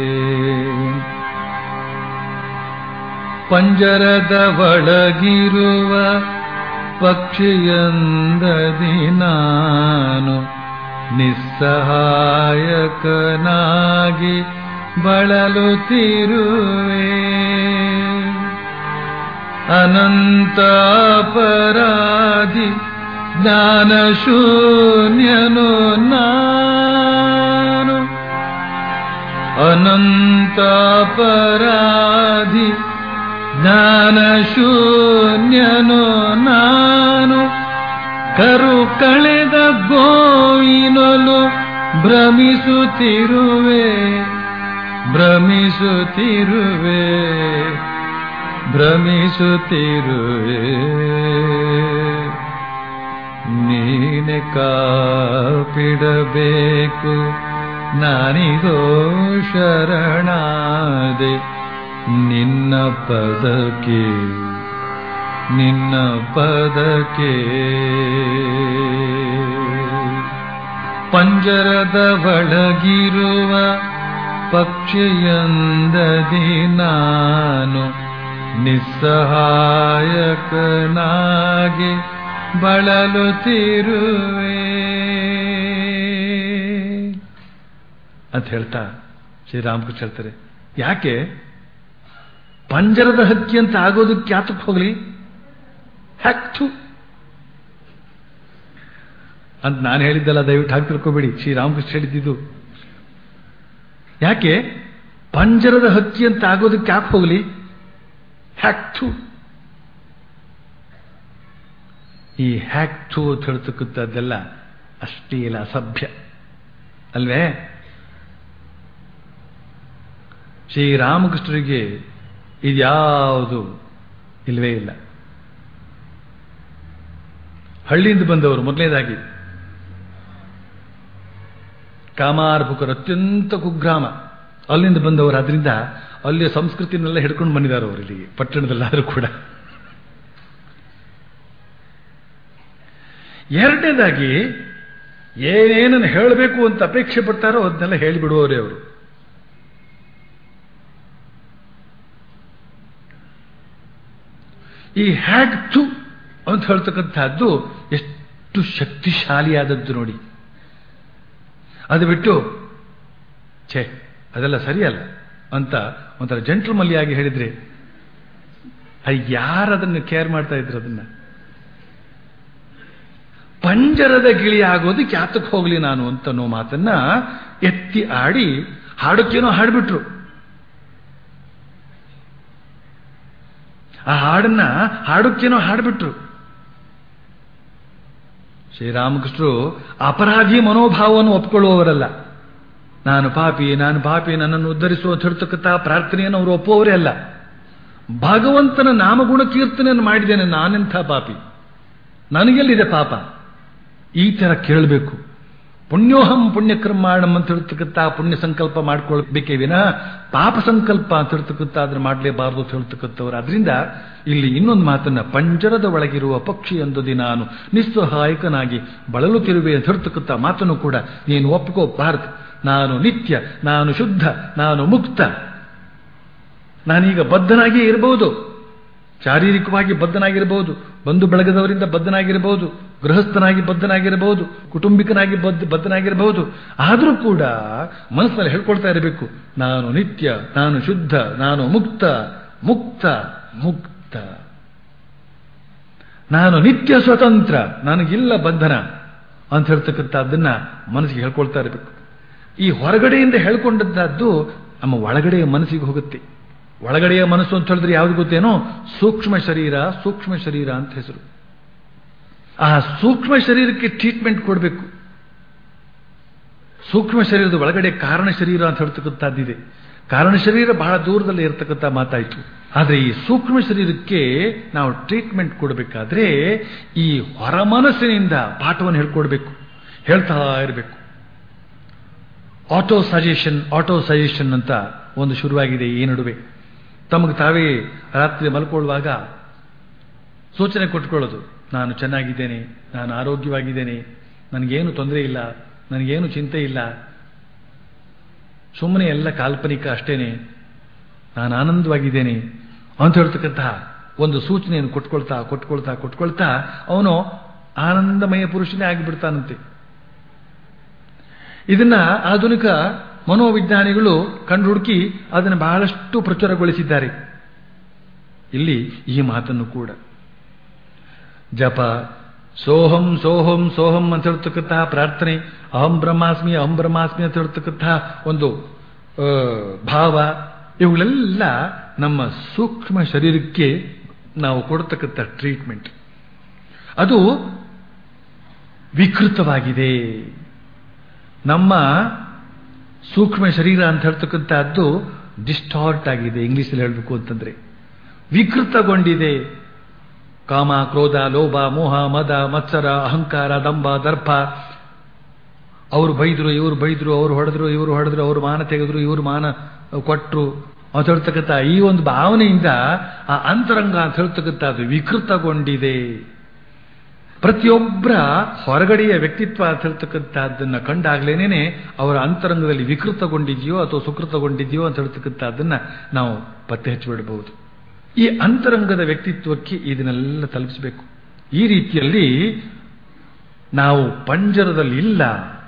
ಪಂಜರದ ಒಳಗಿರುವ ಪಕ್ಷಿಯಂದದಿ ನಾನು ನಿಸ್ಸಹಾಯಕನಾಗಿ ಬಳಲುತ್ತಿರುವೆ ಅನಂತ ಅಪರಾಧಿ ಜ್ಞಾನ ಶೂನ್ಯನು ನಾನು ಅನಂತ ಅಪರಾಧಿ ಜ್ಞಾನ ಶೂನ್ಯನು ನಾನು ಕರು ಕಳೆದ ಗೋಯಿನಲು ಭ್ರಮಿಸುತ್ತಿರುವೆ ಭ್ರಮಿಸುತ್ತಿರುವೆ ಭ್ರಮಿಸುತ್ತಿರುವೆ ನೀ ಕಾಪಿಡಬೇಕು ನಾನಿಗೋ ಶರಣಾದೆ ನಿನ್ನ ಪದಕ್ಕೆ ನಿನ್ನ ಪದಕ್ಕೆ ಪಂಜರದ ಒಳಗಿರುವ ಪಕ್ಷಿಯಂದದಿ ನಾನು ನಿಸ್ಸಹಾಯಕನಾಗಿ ಬಳಲುತ್ತಿರುವೆ ಅಂತ ಹೇಳ್ತಾ ಶ್ರೀರಾಮಕೃಷ್ಣ ಹೇಳ್ತಾರೆ ಯಾಕೆ ಪಂಜರದ ಹಕ್ಕಿ ಅಂತ ಆಗೋದಕ್ಕೆ ಯಾತಕ್ಕೆ ಹೋಗ್ಲಿ ಹ್ಯಾಕ್ಟು ಅಂತ ನಾನು ಹೇಳಿದ್ದಲ್ಲ ದಯವಿಟ್ಟು ಹಾಕಿ ತಿಳ್ಕೊಬೇಡಿ ಶ್ರೀರಾಮಕೃಷ್ಣ ಹೇಳಿದ್ದು ಯಾಕೆ ಪಂಜರದ ಹಕ್ಕಿ ಅಂತ ಆಗೋದಕ್ಕೆ ಯಾಕೆ ಹೋಗ್ಲಿ ಹ್ಯಾಕ್ಟು ಈ ಹ್ಯಾಕ್ಟು ಅಂತ ಹೇಳ್ತಕ್ಕಂಥದ್ದೆಲ್ಲ ಅಶ್ಲೀಲ ಅಸಭ್ಯ ಅಲ್ವೇ ಶ್ರೀರಾಮಕೃಷ್ಣರಿಗೆ ಇದ್ಯಾವುದು ಇಲ್ವೇ ಇಲ್ಲ ಹಳ್ಳಿಯಿಂದ ಬಂದವರು ಮೊದಲನೇದಾಗಿ ಕಾಮಾರ್ಭುಕರು ಅತ್ಯಂತ ಕುಗ್ರಾಮ ಅಲ್ಲಿಂದ ಬಂದವರು ಅದರಿಂದ ಅಲ್ಲಿಯ ಸಂಸ್ಕೃತಿನೆಲ್ಲ ಹಿಡ್ಕೊಂಡು ಬಂದಿದ್ದಾರೆ ಅವರು ಇಲ್ಲಿಗೆ ಪಟ್ಟಣದಲ್ಲಾದರೂ ಕೂಡ ಎರಡನೇದಾಗಿ ಏನೇನನ್ನು ಹೇಳಬೇಕು ಅಂತ ಅಪೇಕ್ಷೆ ಪಡ್ತಾರೋ ಅದನ್ನೆಲ್ಲ ಹೇಳಿಬಿಡುವವರೇ ಅವರು ಈ ಹ್ಯಾಗ್ ಟು ಅಂತ ಹೇಳ್ತಕ್ಕಂಥದ್ದು ಎಷ್ಟು ಶಕ್ತಿಶಾಲಿಯಾದದ್ದು ನೋಡಿ ಅದು ಬಿಟ್ಟು ಛೇ ಅದೆಲ್ಲ ಸರಿಯಲ್ಲ ಅಂತ ಒಂಥರ ಜಂಟ್ರಮಲ್ಲಿಯಾಗಿ ಹೇಳಿದ್ರೆ ಯಾರದನ್ನು ಕೇರ್ ಮಾಡ್ತಾ ಇದ್ರು ಅದನ್ನ ಪಂಜರದ ಗಿಳಿ ಆಗೋದಕ್ಕೆ ಯಾತಕ್ಕೆ ಹೋಗ್ಲಿ ನಾನು ಅಂತ ಅನ್ನೋ ಮಾತನ್ನ ಎತ್ತಿ ಆಡಿ ಹಾಡಕ್ಕೇನೋ ಹಾಡ್ಬಿಟ್ರು ಆ ಹಾಡನ್ನ ಹಾಡಕ್ಕೇನೋ ಹಾಡ್ಬಿಟ್ರು ಶ್ರೀರಾಮಕೃಷ್ಣರು ಅಪರಾಧಿ ಮನೋಭಾವವನ್ನು ಒಪ್ಕೊಳ್ಳುವವರಲ್ಲ ನಾನು ಪಾಪಿ ನಾನು ಪಾಪಿ ನನ್ನನ್ನು ಉದ್ಧರಿಸುವ ಹೇಳ್ತಕ್ಕಂಥ ಪ್ರಾರ್ಥನೆಯನ್ನು ಅವರು ಒಪ್ಪುವವರೇ ಅಲ್ಲ ಭಗವಂತನ ನಾಮಗುಣ ಕೀರ್ತನೆಯನ್ನು ಮಾಡಿದ್ದೇನೆ ನಾನೆಂಥ ಪಾಪಿ ನನಗೆಲ್ಲಿದೆ ಪಾಪ ಈ ತರ ಕೇಳಬೇಕು ಪುಣ್ಯೋಹಂ ಪುಣ್ಯಕರ್ಮಾಣಂ ಅಂತ ಹೇಳ್ತಕ್ಕಂಥ ಪುಣ್ಯ ಸಂಕಲ್ಪ ಮಾಡ್ಕೊಳ್ಬೇಕೇ ವಿನ ಪಾಪ ಸಂಕಲ್ಪ ಅಂತ ಹೇಳ್ತಕ್ಕಂಥ ಅದನ್ನು ಮಾಡಲೇಬಾರದು ಅಂತ ಹೇಳ್ತಕ್ಕಂಥವ್ರು ಅದರಿಂದ ಇಲ್ಲಿ ಇನ್ನೊಂದು ಮಾತನ್ನ ಪಂಜರದ ಒಳಗಿರುವ ಪಕ್ಷಿ ಎಂದದಿ ನಾನು ನಿಸ್ಸಹಾಯಕನಾಗಿ ಬಳಲುತ್ತಿರುವೆ ಅಂತ ಹೇಳ್ತಕ್ಕಂಥ ಮಾತನ್ನು ಕೂಡ ನೀನು ಒಪ್ಪಿಕೋಬಾರದು ನಾನು ನಿತ್ಯ ನಾನು ಶುದ್ಧ ನಾನು ಮುಕ್ತ ನಾನೀಗ ಬದ್ಧನಾಗಿಯೇ ಇರಬಹುದು ಶಾರೀರಿಕವಾಗಿ ಬದ್ಧನಾಗಿರಬಹುದು ಬಂಧು ಬಳಗದವರಿಂದ ಬದ್ಧನಾಗಿರಬಹುದು ಗೃಹಸ್ಥನಾಗಿ ಬದ್ಧನಾಗಿರಬಹುದು ಕುಟುಂಬಿಕನಾಗಿ ಬದ್ಧ ಬದ್ಧನಾಗಿರಬಹುದು ಆದರೂ ಕೂಡ ಮನಸ್ಸಿನಲ್ಲಿ ಹೇಳ್ಕೊಳ್ತಾ ಇರಬೇಕು ನಾನು ನಿತ್ಯ ನಾನು ಶುದ್ಧ ನಾನು ಮುಕ್ತ ಮುಕ್ತ ಮುಕ್ತ ನಾನು ನಿತ್ಯ ಸ್ವತಂತ್ರ ನನಗಿಲ್ಲ ಬಂಧನ ಅಂತ ಹೇಳ್ತಕ್ಕಂಥದ್ದನ್ನ ಮನಸ್ಸಿಗೆ ಹೇಳ್ಕೊಳ್ತಾ ಇರಬೇಕು ಈ ಹೊರಗಡೆಯಿಂದ ಹೇಳ್ಕೊಂಡದ್ದು ನಮ್ಮ ಒಳಗಡೆಯ ಮನಸ್ಸಿಗೆ ಹೋಗುತ್ತೆ ಒಳಗಡೆಯ ಮನಸ್ಸು ಅಂತ ಹೇಳಿದ್ರೆ ಯಾವ್ದು ಗೊತ್ತೇನೋ ಸೂಕ್ಷ್ಮ ಶರೀರ ಸೂಕ್ಷ್ಮ ಶರೀರ ಅಂತ ಹೆಸರು ಆ ಸೂಕ್ಷ್ಮ ಶರೀರಕ್ಕೆ ಟ್ರೀಟ್ಮೆಂಟ್ ಕೊಡಬೇಕು ಸೂಕ್ಷ್ಮ ಶರೀರದ ಒಳಗಡೆ ಕಾರಣ ಶರೀರ ಅಂತ ಹೇಳ್ತಕ್ಕಂಥದ್ದಿದೆ ಕಾರಣ ಶರೀರ ಬಹಳ ದೂರದಲ್ಲಿ ಇರತಕ್ಕಂಥ ಮಾತಾಯಿತು ಆದರೆ ಈ ಸೂಕ್ಷ್ಮ ಶರೀರಕ್ಕೆ ನಾವು ಟ್ರೀಟ್ಮೆಂಟ್ ಕೊಡಬೇಕಾದ್ರೆ ಈ ಹೊರ ಮನಸ್ಸಿನಿಂದ ಪಾಠವನ್ನು ಹೇಳ್ಕೊಡ್ಬೇಕು ಹೇಳ್ತಾ ಇರಬೇಕು ಆಟೋ ಸಜೆಷನ್ ಆಟೋ ಸಜೆಷನ್ ಅಂತ ಒಂದು ಶುರುವಾಗಿದೆ ಈ ನಡುವೆ ತಮಗೆ ತಾವೇ ರಾತ್ರಿ ಮಲ್ಕೊಳ್ಳುವಾಗ ಸೂಚನೆ ಕೊಟ್ಕೊಳ್ಳೋದು ನಾನು ಚೆನ್ನಾಗಿದ್ದೇನೆ ನಾನು ಆರೋಗ್ಯವಾಗಿದ್ದೇನೆ ನನಗೇನು ತೊಂದರೆ ಇಲ್ಲ ನನಗೇನು ಚಿಂತೆ ಇಲ್ಲ ಸುಮ್ಮನೆ ಎಲ್ಲ ಕಾಲ್ಪನಿಕ ಅಷ್ಟೇನೆ ನಾನು ಆನಂದವಾಗಿದ್ದೇನೆ ಅಂತ ಹೇಳ್ತಕ್ಕಂತಹ ಒಂದು ಸೂಚನೆಯನ್ನು ಕೊಟ್ಕೊಳ್ತಾ ಕೊಟ್ಕೊಳ್ತಾ ಕೊಟ್ಕೊಳ್ತಾ ಅವನು ಆನಂದಮಯ ಪುರುಷನೇ ಆಗಿಬಿಡ್ತಾನಂತೆ ಇದನ್ನ ಆಧುನಿಕ ಮನೋವಿಜ್ಞಾನಿಗಳು ಕಂಡುಹುಡುಕಿ ಅದನ್ನು ಬಹಳಷ್ಟು ಪ್ರಚುರಗೊಳಿಸಿದ್ದಾರೆ ಇಲ್ಲಿ ಈ ಮಾತನ್ನು ಕೂಡ ಜಪ ಸೋಹಂ ಸೋಹಂ ಸೋಹಂ ಅಂತ ಹೇಳ್ತಕ್ಕಂತಹ ಪ್ರಾರ್ಥನೆ ಅಹಂ ಬ್ರಹ್ಮಾಸ್ಮಿ ಅಹಂ ಬ್ರಹ್ಮಾಸ್ಮಿ ಅಂತ ಹೇಳ್ತಕ್ಕಂತಹ ಒಂದು ಭಾವ ಇವುಗಳೆಲ್ಲ ನಮ್ಮ ಸೂಕ್ಷ್ಮ ಶರೀರಕ್ಕೆ ನಾವು ಕೊಡತಕ್ಕಂಥ ಟ್ರೀಟ್ಮೆಂಟ್ ಅದು ವಿಕೃತವಾಗಿದೆ ನಮ್ಮ ಸೂಕ್ಷ್ಮ ಶರೀರ ಅಂತ ಹೇಳ್ತಕ್ಕಂಥದ್ದು ಡಿಸ್ಟಾರ್ಟ್ ಆಗಿದೆ ಇಂಗ್ಲಿಷಲ್ಲಿ ಹೇಳಬೇಕು ಅಂತಂದ್ರೆ ವಿಕೃತಗೊಂಡಿದೆ ಕಾಮ ಕ್ರೋಧ ಲೋಭ ಮೋಹ ಮದ ಮತ್ಸರ ಅಹಂಕಾರ ದಂಭ ದರ್ಪ ಅವರು ಬೈದ್ರು ಇವರು ಬೈದ್ರು ಅವ್ರು ಹೊಡೆದ್ರು ಇವರು ಹೊಡೆದ್ರು ಅವ್ರು ಮಾನ ತೆಗೆದ್ರು ಇವರು ಮಾನ ಕೊಟ್ಟರು ಅಂತ ಹೇಳ್ತಕ್ಕಂಥ ಈ ಒಂದು ಭಾವನೆಯಿಂದ ಆ ಅಂತರಂಗ ಅಂತ ಹೇಳ್ತಕ್ಕಂಥ ಅದು ವಿಕೃತಗೊಂಡಿದೆ ಪ್ರತಿಯೊಬ್ಬರ ಹೊರಗಡೆಯ ವ್ಯಕ್ತಿತ್ವ ಅಂತ ಹೇಳ್ತಕ್ಕಂಥದ್ದನ್ನ ಕಂಡಾಗ್ಲೇನೆ ಅವರ ಅಂತರಂಗದಲ್ಲಿ ವಿಕೃತಗೊಂಡಿದೆಯೋ ಅಥವಾ ಸುಕೃತಗೊಂಡಿದೆಯೋ ಅಂತ ಹೇಳ್ತಕ್ಕಂಥದ್ದನ್ನ ನಾವು ಪತ್ತೆ ಹಚ್ಚಿಬಿಡಬಹುದು ಈ ಅಂತರಂಗದ ವ್ಯಕ್ತಿತ್ವಕ್ಕೆ ಇದನ್ನೆಲ್ಲ ತಲುಪಿಸಬೇಕು ಈ ರೀತಿಯಲ್ಲಿ ನಾವು ಪಂಜರದಲ್ಲಿ ಇಲ್ಲ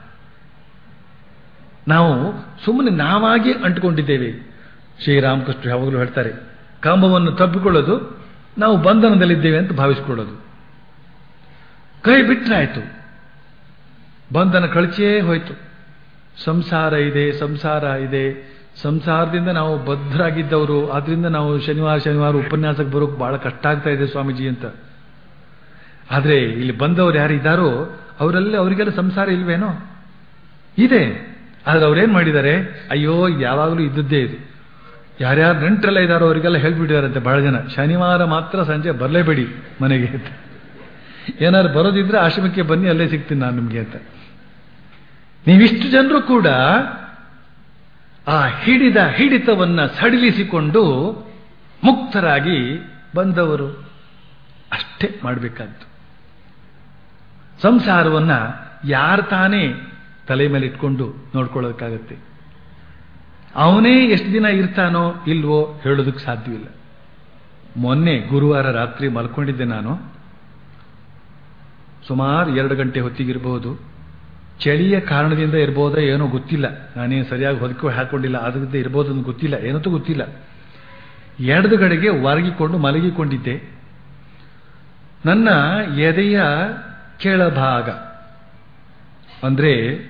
ನಾವು ಸುಮ್ಮನೆ ನಾವಾಗಿ ಅಂಟುಕೊಂಡಿದ್ದೇವೆ ಶ್ರೀರಾಮಕೃಷ್ಣ ಯಾವಾಗಲೂ ಹೇಳ್ತಾರೆ ಕಾಮವನ್ನು ತಬ್ಬಿಕೊಳ್ಳೋದು ನಾವು ಬಂಧನದಲ್ಲಿದ್ದೇವೆ ಅಂತ ಭಾವಿಸಿಕೊಳ್ಳೋದು ಕೈ ಬಿಟ್ಟರಾಯ್ತು ಬಂಧನ ಕಳಚೇ ಹೋಯ್ತು ಸಂಸಾರ ಇದೆ ಸಂಸಾರ ಇದೆ ಸಂಸಾರದಿಂದ ನಾವು ಬದ್ಧರಾಗಿದ್ದವರು ಆದ್ರಿಂದ ನಾವು ಶನಿವಾರ ಶನಿವಾರ ಉಪನ್ಯಾಸಕ್ಕೆ ಬರೋಕೆ ಬಹಳ ಕಷ್ಟ ಆಗ್ತಾ ಇದೆ ಸ್ವಾಮೀಜಿ ಅಂತ ಆದ್ರೆ ಇಲ್ಲಿ ಬಂದವರು ಯಾರು ಇದ್ದಾರೋ ಅವರೆಲ್ಲ ಅವರಿಗೆಲ್ಲ ಸಂಸಾರ ಇಲ್ವೇನೋ ಇದೆ ಆದ್ರೆ ಅವ್ರೇನ್ ಮಾಡಿದ್ದಾರೆ ಅಯ್ಯೋ ಯಾವಾಗಲೂ ಇದ್ದದ್ದೇ ಇದು ಯಾರ್ಯಾರು ನೆಂಟರೆಲ್ಲ ಇದ್ದಾರೋ ಅವರಿಗೆಲ್ಲ ಹೇಳ್ಬಿಟ್ಟಿದಾರಂತೆ ಬಹಳ ಜನ ಶನಿವಾರ ಮಾತ್ರ ಸಂಜೆ ಬರಲೇಬೇಡಿ ಮನೆಗೆ ಅಂತ ಏನಾದ್ರು ಬರೋದಿದ್ರೆ ಆಶ್ರಮಕ್ಕೆ ಬನ್ನಿ ಅಲ್ಲೇ ಸಿಗ್ತೀನಿ ನಾನು ನಿಮ್ಗೆ ಅಂತ ನೀವಿಷ್ಟು ಜನರು ಕೂಡ ಆ ಹಿಡಿದ ಹಿಡಿತವನ್ನ ಸಡಿಲಿಸಿಕೊಂಡು ಮುಕ್ತರಾಗಿ ಬಂದವರು ಅಷ್ಟೇ ಮಾಡಬೇಕಾದ್ದು ಸಂಸಾರವನ್ನ ಯಾರು ತಾನೇ ತಲೆ ಮೇಲೆ ಇಟ್ಕೊಂಡು ನೋಡ್ಕೊಳ್ಳೋದಕ್ಕಾಗತ್ತೆ ಅವನೇ ಎಷ್ಟು ದಿನ ಇರ್ತಾನೋ ಇಲ್ವೋ ಹೇಳೋದಕ್ಕೆ ಸಾಧ್ಯವಿಲ್ಲ ಮೊನ್ನೆ ಗುರುವಾರ ರಾತ್ರಿ ಮಲ್ಕೊಂಡಿದ್ದೆ ನಾನು ಸುಮಾರು ಎರಡು ಗಂಟೆ ಹೊತ್ತಿಗಿರಬಹುದು ಚಳಿಯ ಕಾರಣದಿಂದ ಇರ್ಬೋದಾ ಏನೋ ಗೊತ್ತಿಲ್ಲ ನಾನೇನು ಸರಿಯಾಗಿ ಹೊದಕೆ ಹಾಕೊಂಡಿಲ್ಲ ಅದರಿಂದ ಇರ್ಬೋದು ಅಂತ ಗೊತ್ತಿಲ್ಲ ಏನಂತೂ ಗೊತ್ತಿಲ್ಲ ಎಡದು ಗಡೆಗೆ ಒರಗಿಕೊಂಡು ಮಲಗಿಕೊಂಡಿದ್ದೆ ನನ್ನ ಎದೆಯ ಕೆಳಭಾಗ ಅಂದ್ರೆ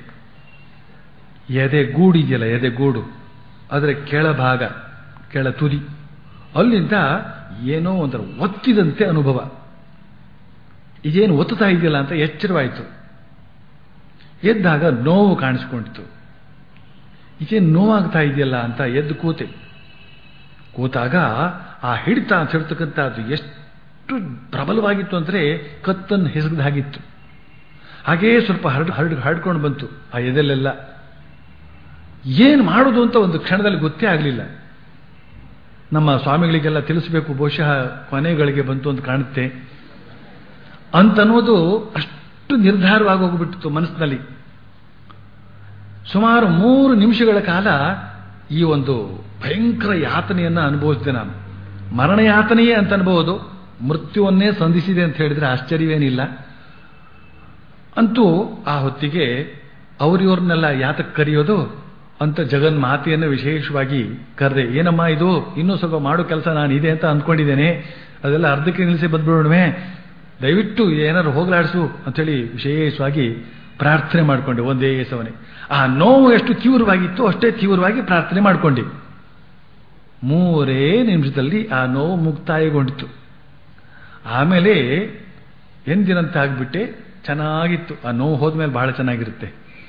ಎದೆ ಗೂಡಿದೆಯಲ್ಲ ಎದೆ ಗೂಡು ಅದರ ಕೆಳಭಾಗ ಕೆಳ ತುದಿ ಅಲ್ಲಿಂದ ಏನೋ ಒಂಥರ ಒತ್ತಿದಂತೆ ಅನುಭವ ಇದೇನು ಒತ್ತುತ್ತಾ ಇದೆಯಲ್ಲ ಅಂತ ಎಚ್ಚರವಾಯಿತು ಎದ್ದಾಗ ನೋವು ಕಾಣಿಸ್ಕೊಂಡಿತು ಇದೇನು ನೋವಾಗ್ತಾ ಇದೆಯಲ್ಲ ಅಂತ ಎದ್ದು ಕೂತೆ ಕೂತಾಗ ಆ ಹಿಡಿತ ಅಂತ ಹೇಳ್ತಕ್ಕಂಥದ್ದು ಎಷ್ಟು ಪ್ರಬಲವಾಗಿತ್ತು ಅಂದ್ರೆ ಕತ್ತನ್ನು ಹೆಸಗದಾಗಿತ್ತು ಹಾಗೇ ಸ್ವಲ್ಪ ಹರಡ್ ಹರಡ್ ಹರಡ್ಕೊಂಡು ಬಂತು ಆ ಎದೆಲೆಲ್ಲ ಏನು ಮಾಡೋದು ಅಂತ ಒಂದು ಕ್ಷಣದಲ್ಲಿ ಗೊತ್ತೇ ಆಗಲಿಲ್ಲ ನಮ್ಮ ಸ್ವಾಮಿಗಳಿಗೆಲ್ಲ ತಿಳಿಸಬೇಕು ಬಹುಶಃ ಕೊನೆಗಳಿಗೆ ಬಂತು ಅಂತ ಕಾಣುತ್ತೆ ಅಂತನ್ನೋದು ಅಷ್ಟು ನಿರ್ಧಾರವಾಗಿ ಹೋಗ್ಬಿಟ್ಟಿತ್ತು ಮನಸ್ಸಿನಲ್ಲಿ ಸುಮಾರು ಮೂರು ನಿಮಿಷಗಳ ಕಾಲ ಈ ಒಂದು ಭಯಂಕರ ಯಾತನೆಯನ್ನ ಅನುಭವಿಸಿದೆ ನಾನು ಮರಣ ಯಾತನೆಯೇ ಅಂತ ಅನ್ಬಹುದು ಮೃತ್ಯುವನ್ನೇ ಸಂಧಿಸಿದೆ ಅಂತ ಹೇಳಿದ್ರೆ ಆಶ್ಚರ್ಯವೇನಿಲ್ಲ ಅಂತೂ ಆ ಹೊತ್ತಿಗೆ ಅವರಿವ್ರನ್ನೆಲ್ಲ ಯಾತಕ್ಕೆ ಕರೆಯೋದು ಅಂತ ಜಗನ್ ಮಾತೆಯನ್ನು ವಿಶೇಷವಾಗಿ ಕರೆದೆ ಏನಮ್ಮ ಇದು ಇನ್ನೂ ಸ್ವಲ್ಪ ಮಾಡೋ ಕೆಲಸ ನಾನು ಇದೆ ಅಂತ ಅಂದ್ಕೊಂಡಿದ್ದೇನೆ ಅದೆಲ್ಲ ಅರ್ಧಕ್ಕೆ ನಿಲ್ಲಿಸಿ ಬಂದ್ಬಿಡೋಣವೆ ದಯವಿಟ್ಟು ಏನಾದ್ರು ಹೋಗ್ಲಾಡಿಸು ಅಂತೇಳಿ ವಿಶೇಷವಾಗಿ ಪ್ರಾರ್ಥನೆ ಮಾಡಿಕೊಂಡೆ ಒಂದೇ ಸವನೆ ಆ ನೋವು ಎಷ್ಟು ತೀವ್ರವಾಗಿತ್ತು ಅಷ್ಟೇ ತೀವ್ರವಾಗಿ ಪ್ರಾರ್ಥನೆ ಮಾಡಿಕೊಂಡೆ ಮೂರೇ ನಿಮಿಷದಲ್ಲಿ ಆ ನೋವು ಮುಕ್ತಾಯಗೊಂಡಿತು ಆಮೇಲೆ ಎಂದಿನಂತೆ ಆಗ್ಬಿಟ್ಟೆ ಚೆನ್ನಾಗಿತ್ತು ಆ ನೋವು ಹೋದ್ಮೇಲೆ ಬಹಳ ಚೆನ್ನಾಗಿರುತ್ತೆ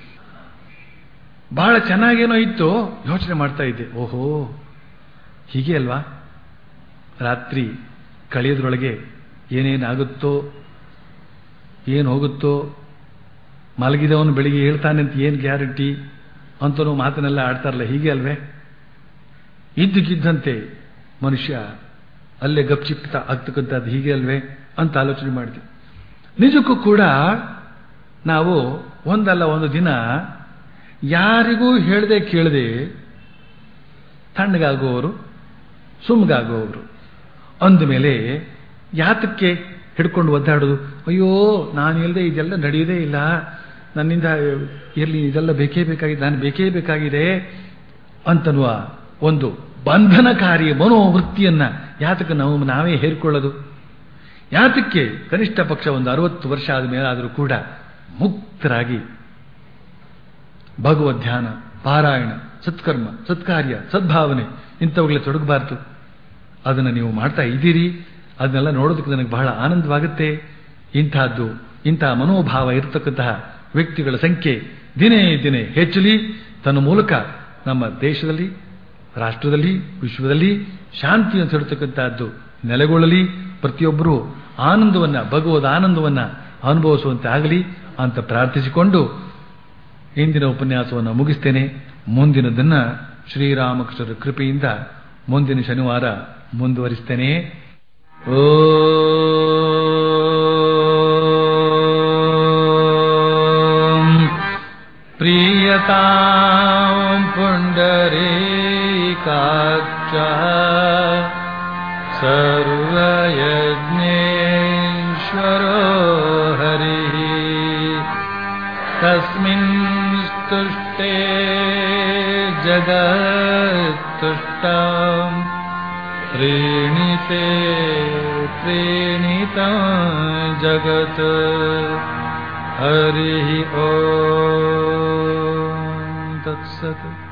ಬಹಳ ಚೆನ್ನಾಗೇನೋ ಇತ್ತು ಯೋಚನೆ ಮಾಡ್ತಾ ಇದ್ದೆ ಓಹೋ ಹೀಗೆ ಅಲ್ವಾ ರಾತ್ರಿ ಕಳೆಯೋದ್ರೊಳಗೆ ಏನೇನಾಗುತ್ತೋ ಏನು ಹೋಗುತ್ತೋ ಮಲಗಿದವನು ಬೆಳಿಗ್ಗೆ ಹೇಳ್ತಾನೆ ಅಂತ ಏನು ಗ್ಯಾರಂಟಿ ಅಂತನೂ ಮಾತನ್ನೆಲ್ಲ ಆಡ್ತಾರಲ್ಲ ಹೀಗೆ ಅಲ್ವೇ ಇದ್ದಕ್ಕಿದ್ದಂತೆ ಮನುಷ್ಯ ಅಲ್ಲೇ ಗಪ್ಚಿಪ್ತ ಆಗ್ತಕ್ಕಂಥದ್ದು ಹೀಗೆ ಅಲ್ವೇ ಅಂತ ಆಲೋಚನೆ ಮಾಡಿದೆ ನಿಜಕ್ಕೂ ಕೂಡ ನಾವು ಒಂದಲ್ಲ ಒಂದು ದಿನ ಯಾರಿಗೂ ಹೇಳದೆ ಕೇಳದೆ ತಣ್ಣಗಾಗುವವರು ಸುಮ್ಗಾಗುವವರು ಅಂದಮೇಲೆ ಯಾತಕ್ಕೆ ಹಿಡ್ಕೊಂಡು ಒದ್ದಾಡೋದು ಅಯ್ಯೋ ನಾನು ಇಲ್ಲದೆ ಇದೆಲ್ಲ ನಡೆಯೋದೇ ಇಲ್ಲ ನನ್ನಿಂದ ಇರಲಿ ಇದೆಲ್ಲ ಬೇಕೇ ಬೇಕಾಗಿದೆ ನಾನು ಬೇಕೇ ಬೇಕಾಗಿದೆ ಅಂತನ್ನುವ ಒಂದು ಬಂಧನಕಾರಿ ಮನೋವೃತ್ತಿಯನ್ನ ಯಾತಕ್ಕೆ ನಾವು ನಾವೇ ಹೇರಿಕೊಳ್ಳೋದು ಯಾತಕ್ಕೆ ಕನಿಷ್ಠ ಪಕ್ಷ ಒಂದು ಅರವತ್ತು ವರ್ಷ ಆದ ಮೇಲಾದರೂ ಕೂಡ ಮುಕ್ತರಾಗಿ ಭಗವದ್ ಧ್ಯಾನ ಪಾರಾಯಣ ಸತ್ಕರ್ಮ ಸತ್ಕಾರ್ಯ ಸದ್ಭಾವನೆ ಇಂಥವುಗಳೇ ತೊಡಗಬಾರ್ದು ಅದನ್ನು ನೀವು ಮಾಡ್ತಾ ಇದ್ದೀರಿ ಅದನ್ನೆಲ್ಲ ನೋಡೋದಕ್ಕೆ ನನಗೆ ಬಹಳ ಆನಂದವಾಗುತ್ತೆ ಇಂತಹದ್ದು ಇಂತಹ ಮನೋಭಾವ ಇರತಕ್ಕಂತಹ ವ್ಯಕ್ತಿಗಳ ಸಂಖ್ಯೆ ದಿನೇ ದಿನೇ ಹೆಚ್ಚಲಿ ತನ್ನ ಮೂಲಕ ನಮ್ಮ ದೇಶದಲ್ಲಿ ರಾಷ್ಟ್ರದಲ್ಲಿ ವಿಶ್ವದಲ್ಲಿ ಶಾಂತಿ ಅಂತ ಹೇಳ್ತಕ್ಕಂಥದ್ದು ನೆಲೆಗೊಳ್ಳಲಿ ಪ್ರತಿಯೊಬ್ಬರು ಆನಂದವನ್ನ ಭಗವದ್ ಆನಂದವನ್ನ ಅನುಭವಿಸುವಂತೆ ಆಗಲಿ ಅಂತ ಪ್ರಾರ್ಥಿಸಿಕೊಂಡು ಇಂದಿನ ಉಪನ್ಯಾಸವನ್ನು ಮುಗಿಸ್ತೇನೆ ಮುಂದಿನದನ್ನ ಶ್ರೀರಾಮಕೃಷ್ಣರ ಕೃಪೆಯಿಂದ ಮುಂದಿನ ಶನಿವಾರ ಮುಂದುವರಿಸ್ತೇನೆ ಓಂ ಪ್ರಿಯತಾಂ ಪುಂಡರೀಕಾಕ್ಷ ಸರ್ವಯಜ್ಞೇಶ್ವರೋ ಹರಿಃ तस्मिन् स्तुष्टे जगत्तुष्टम् प्रीणिते प्रीणितं जगत् हरिः ॐ तत्सत्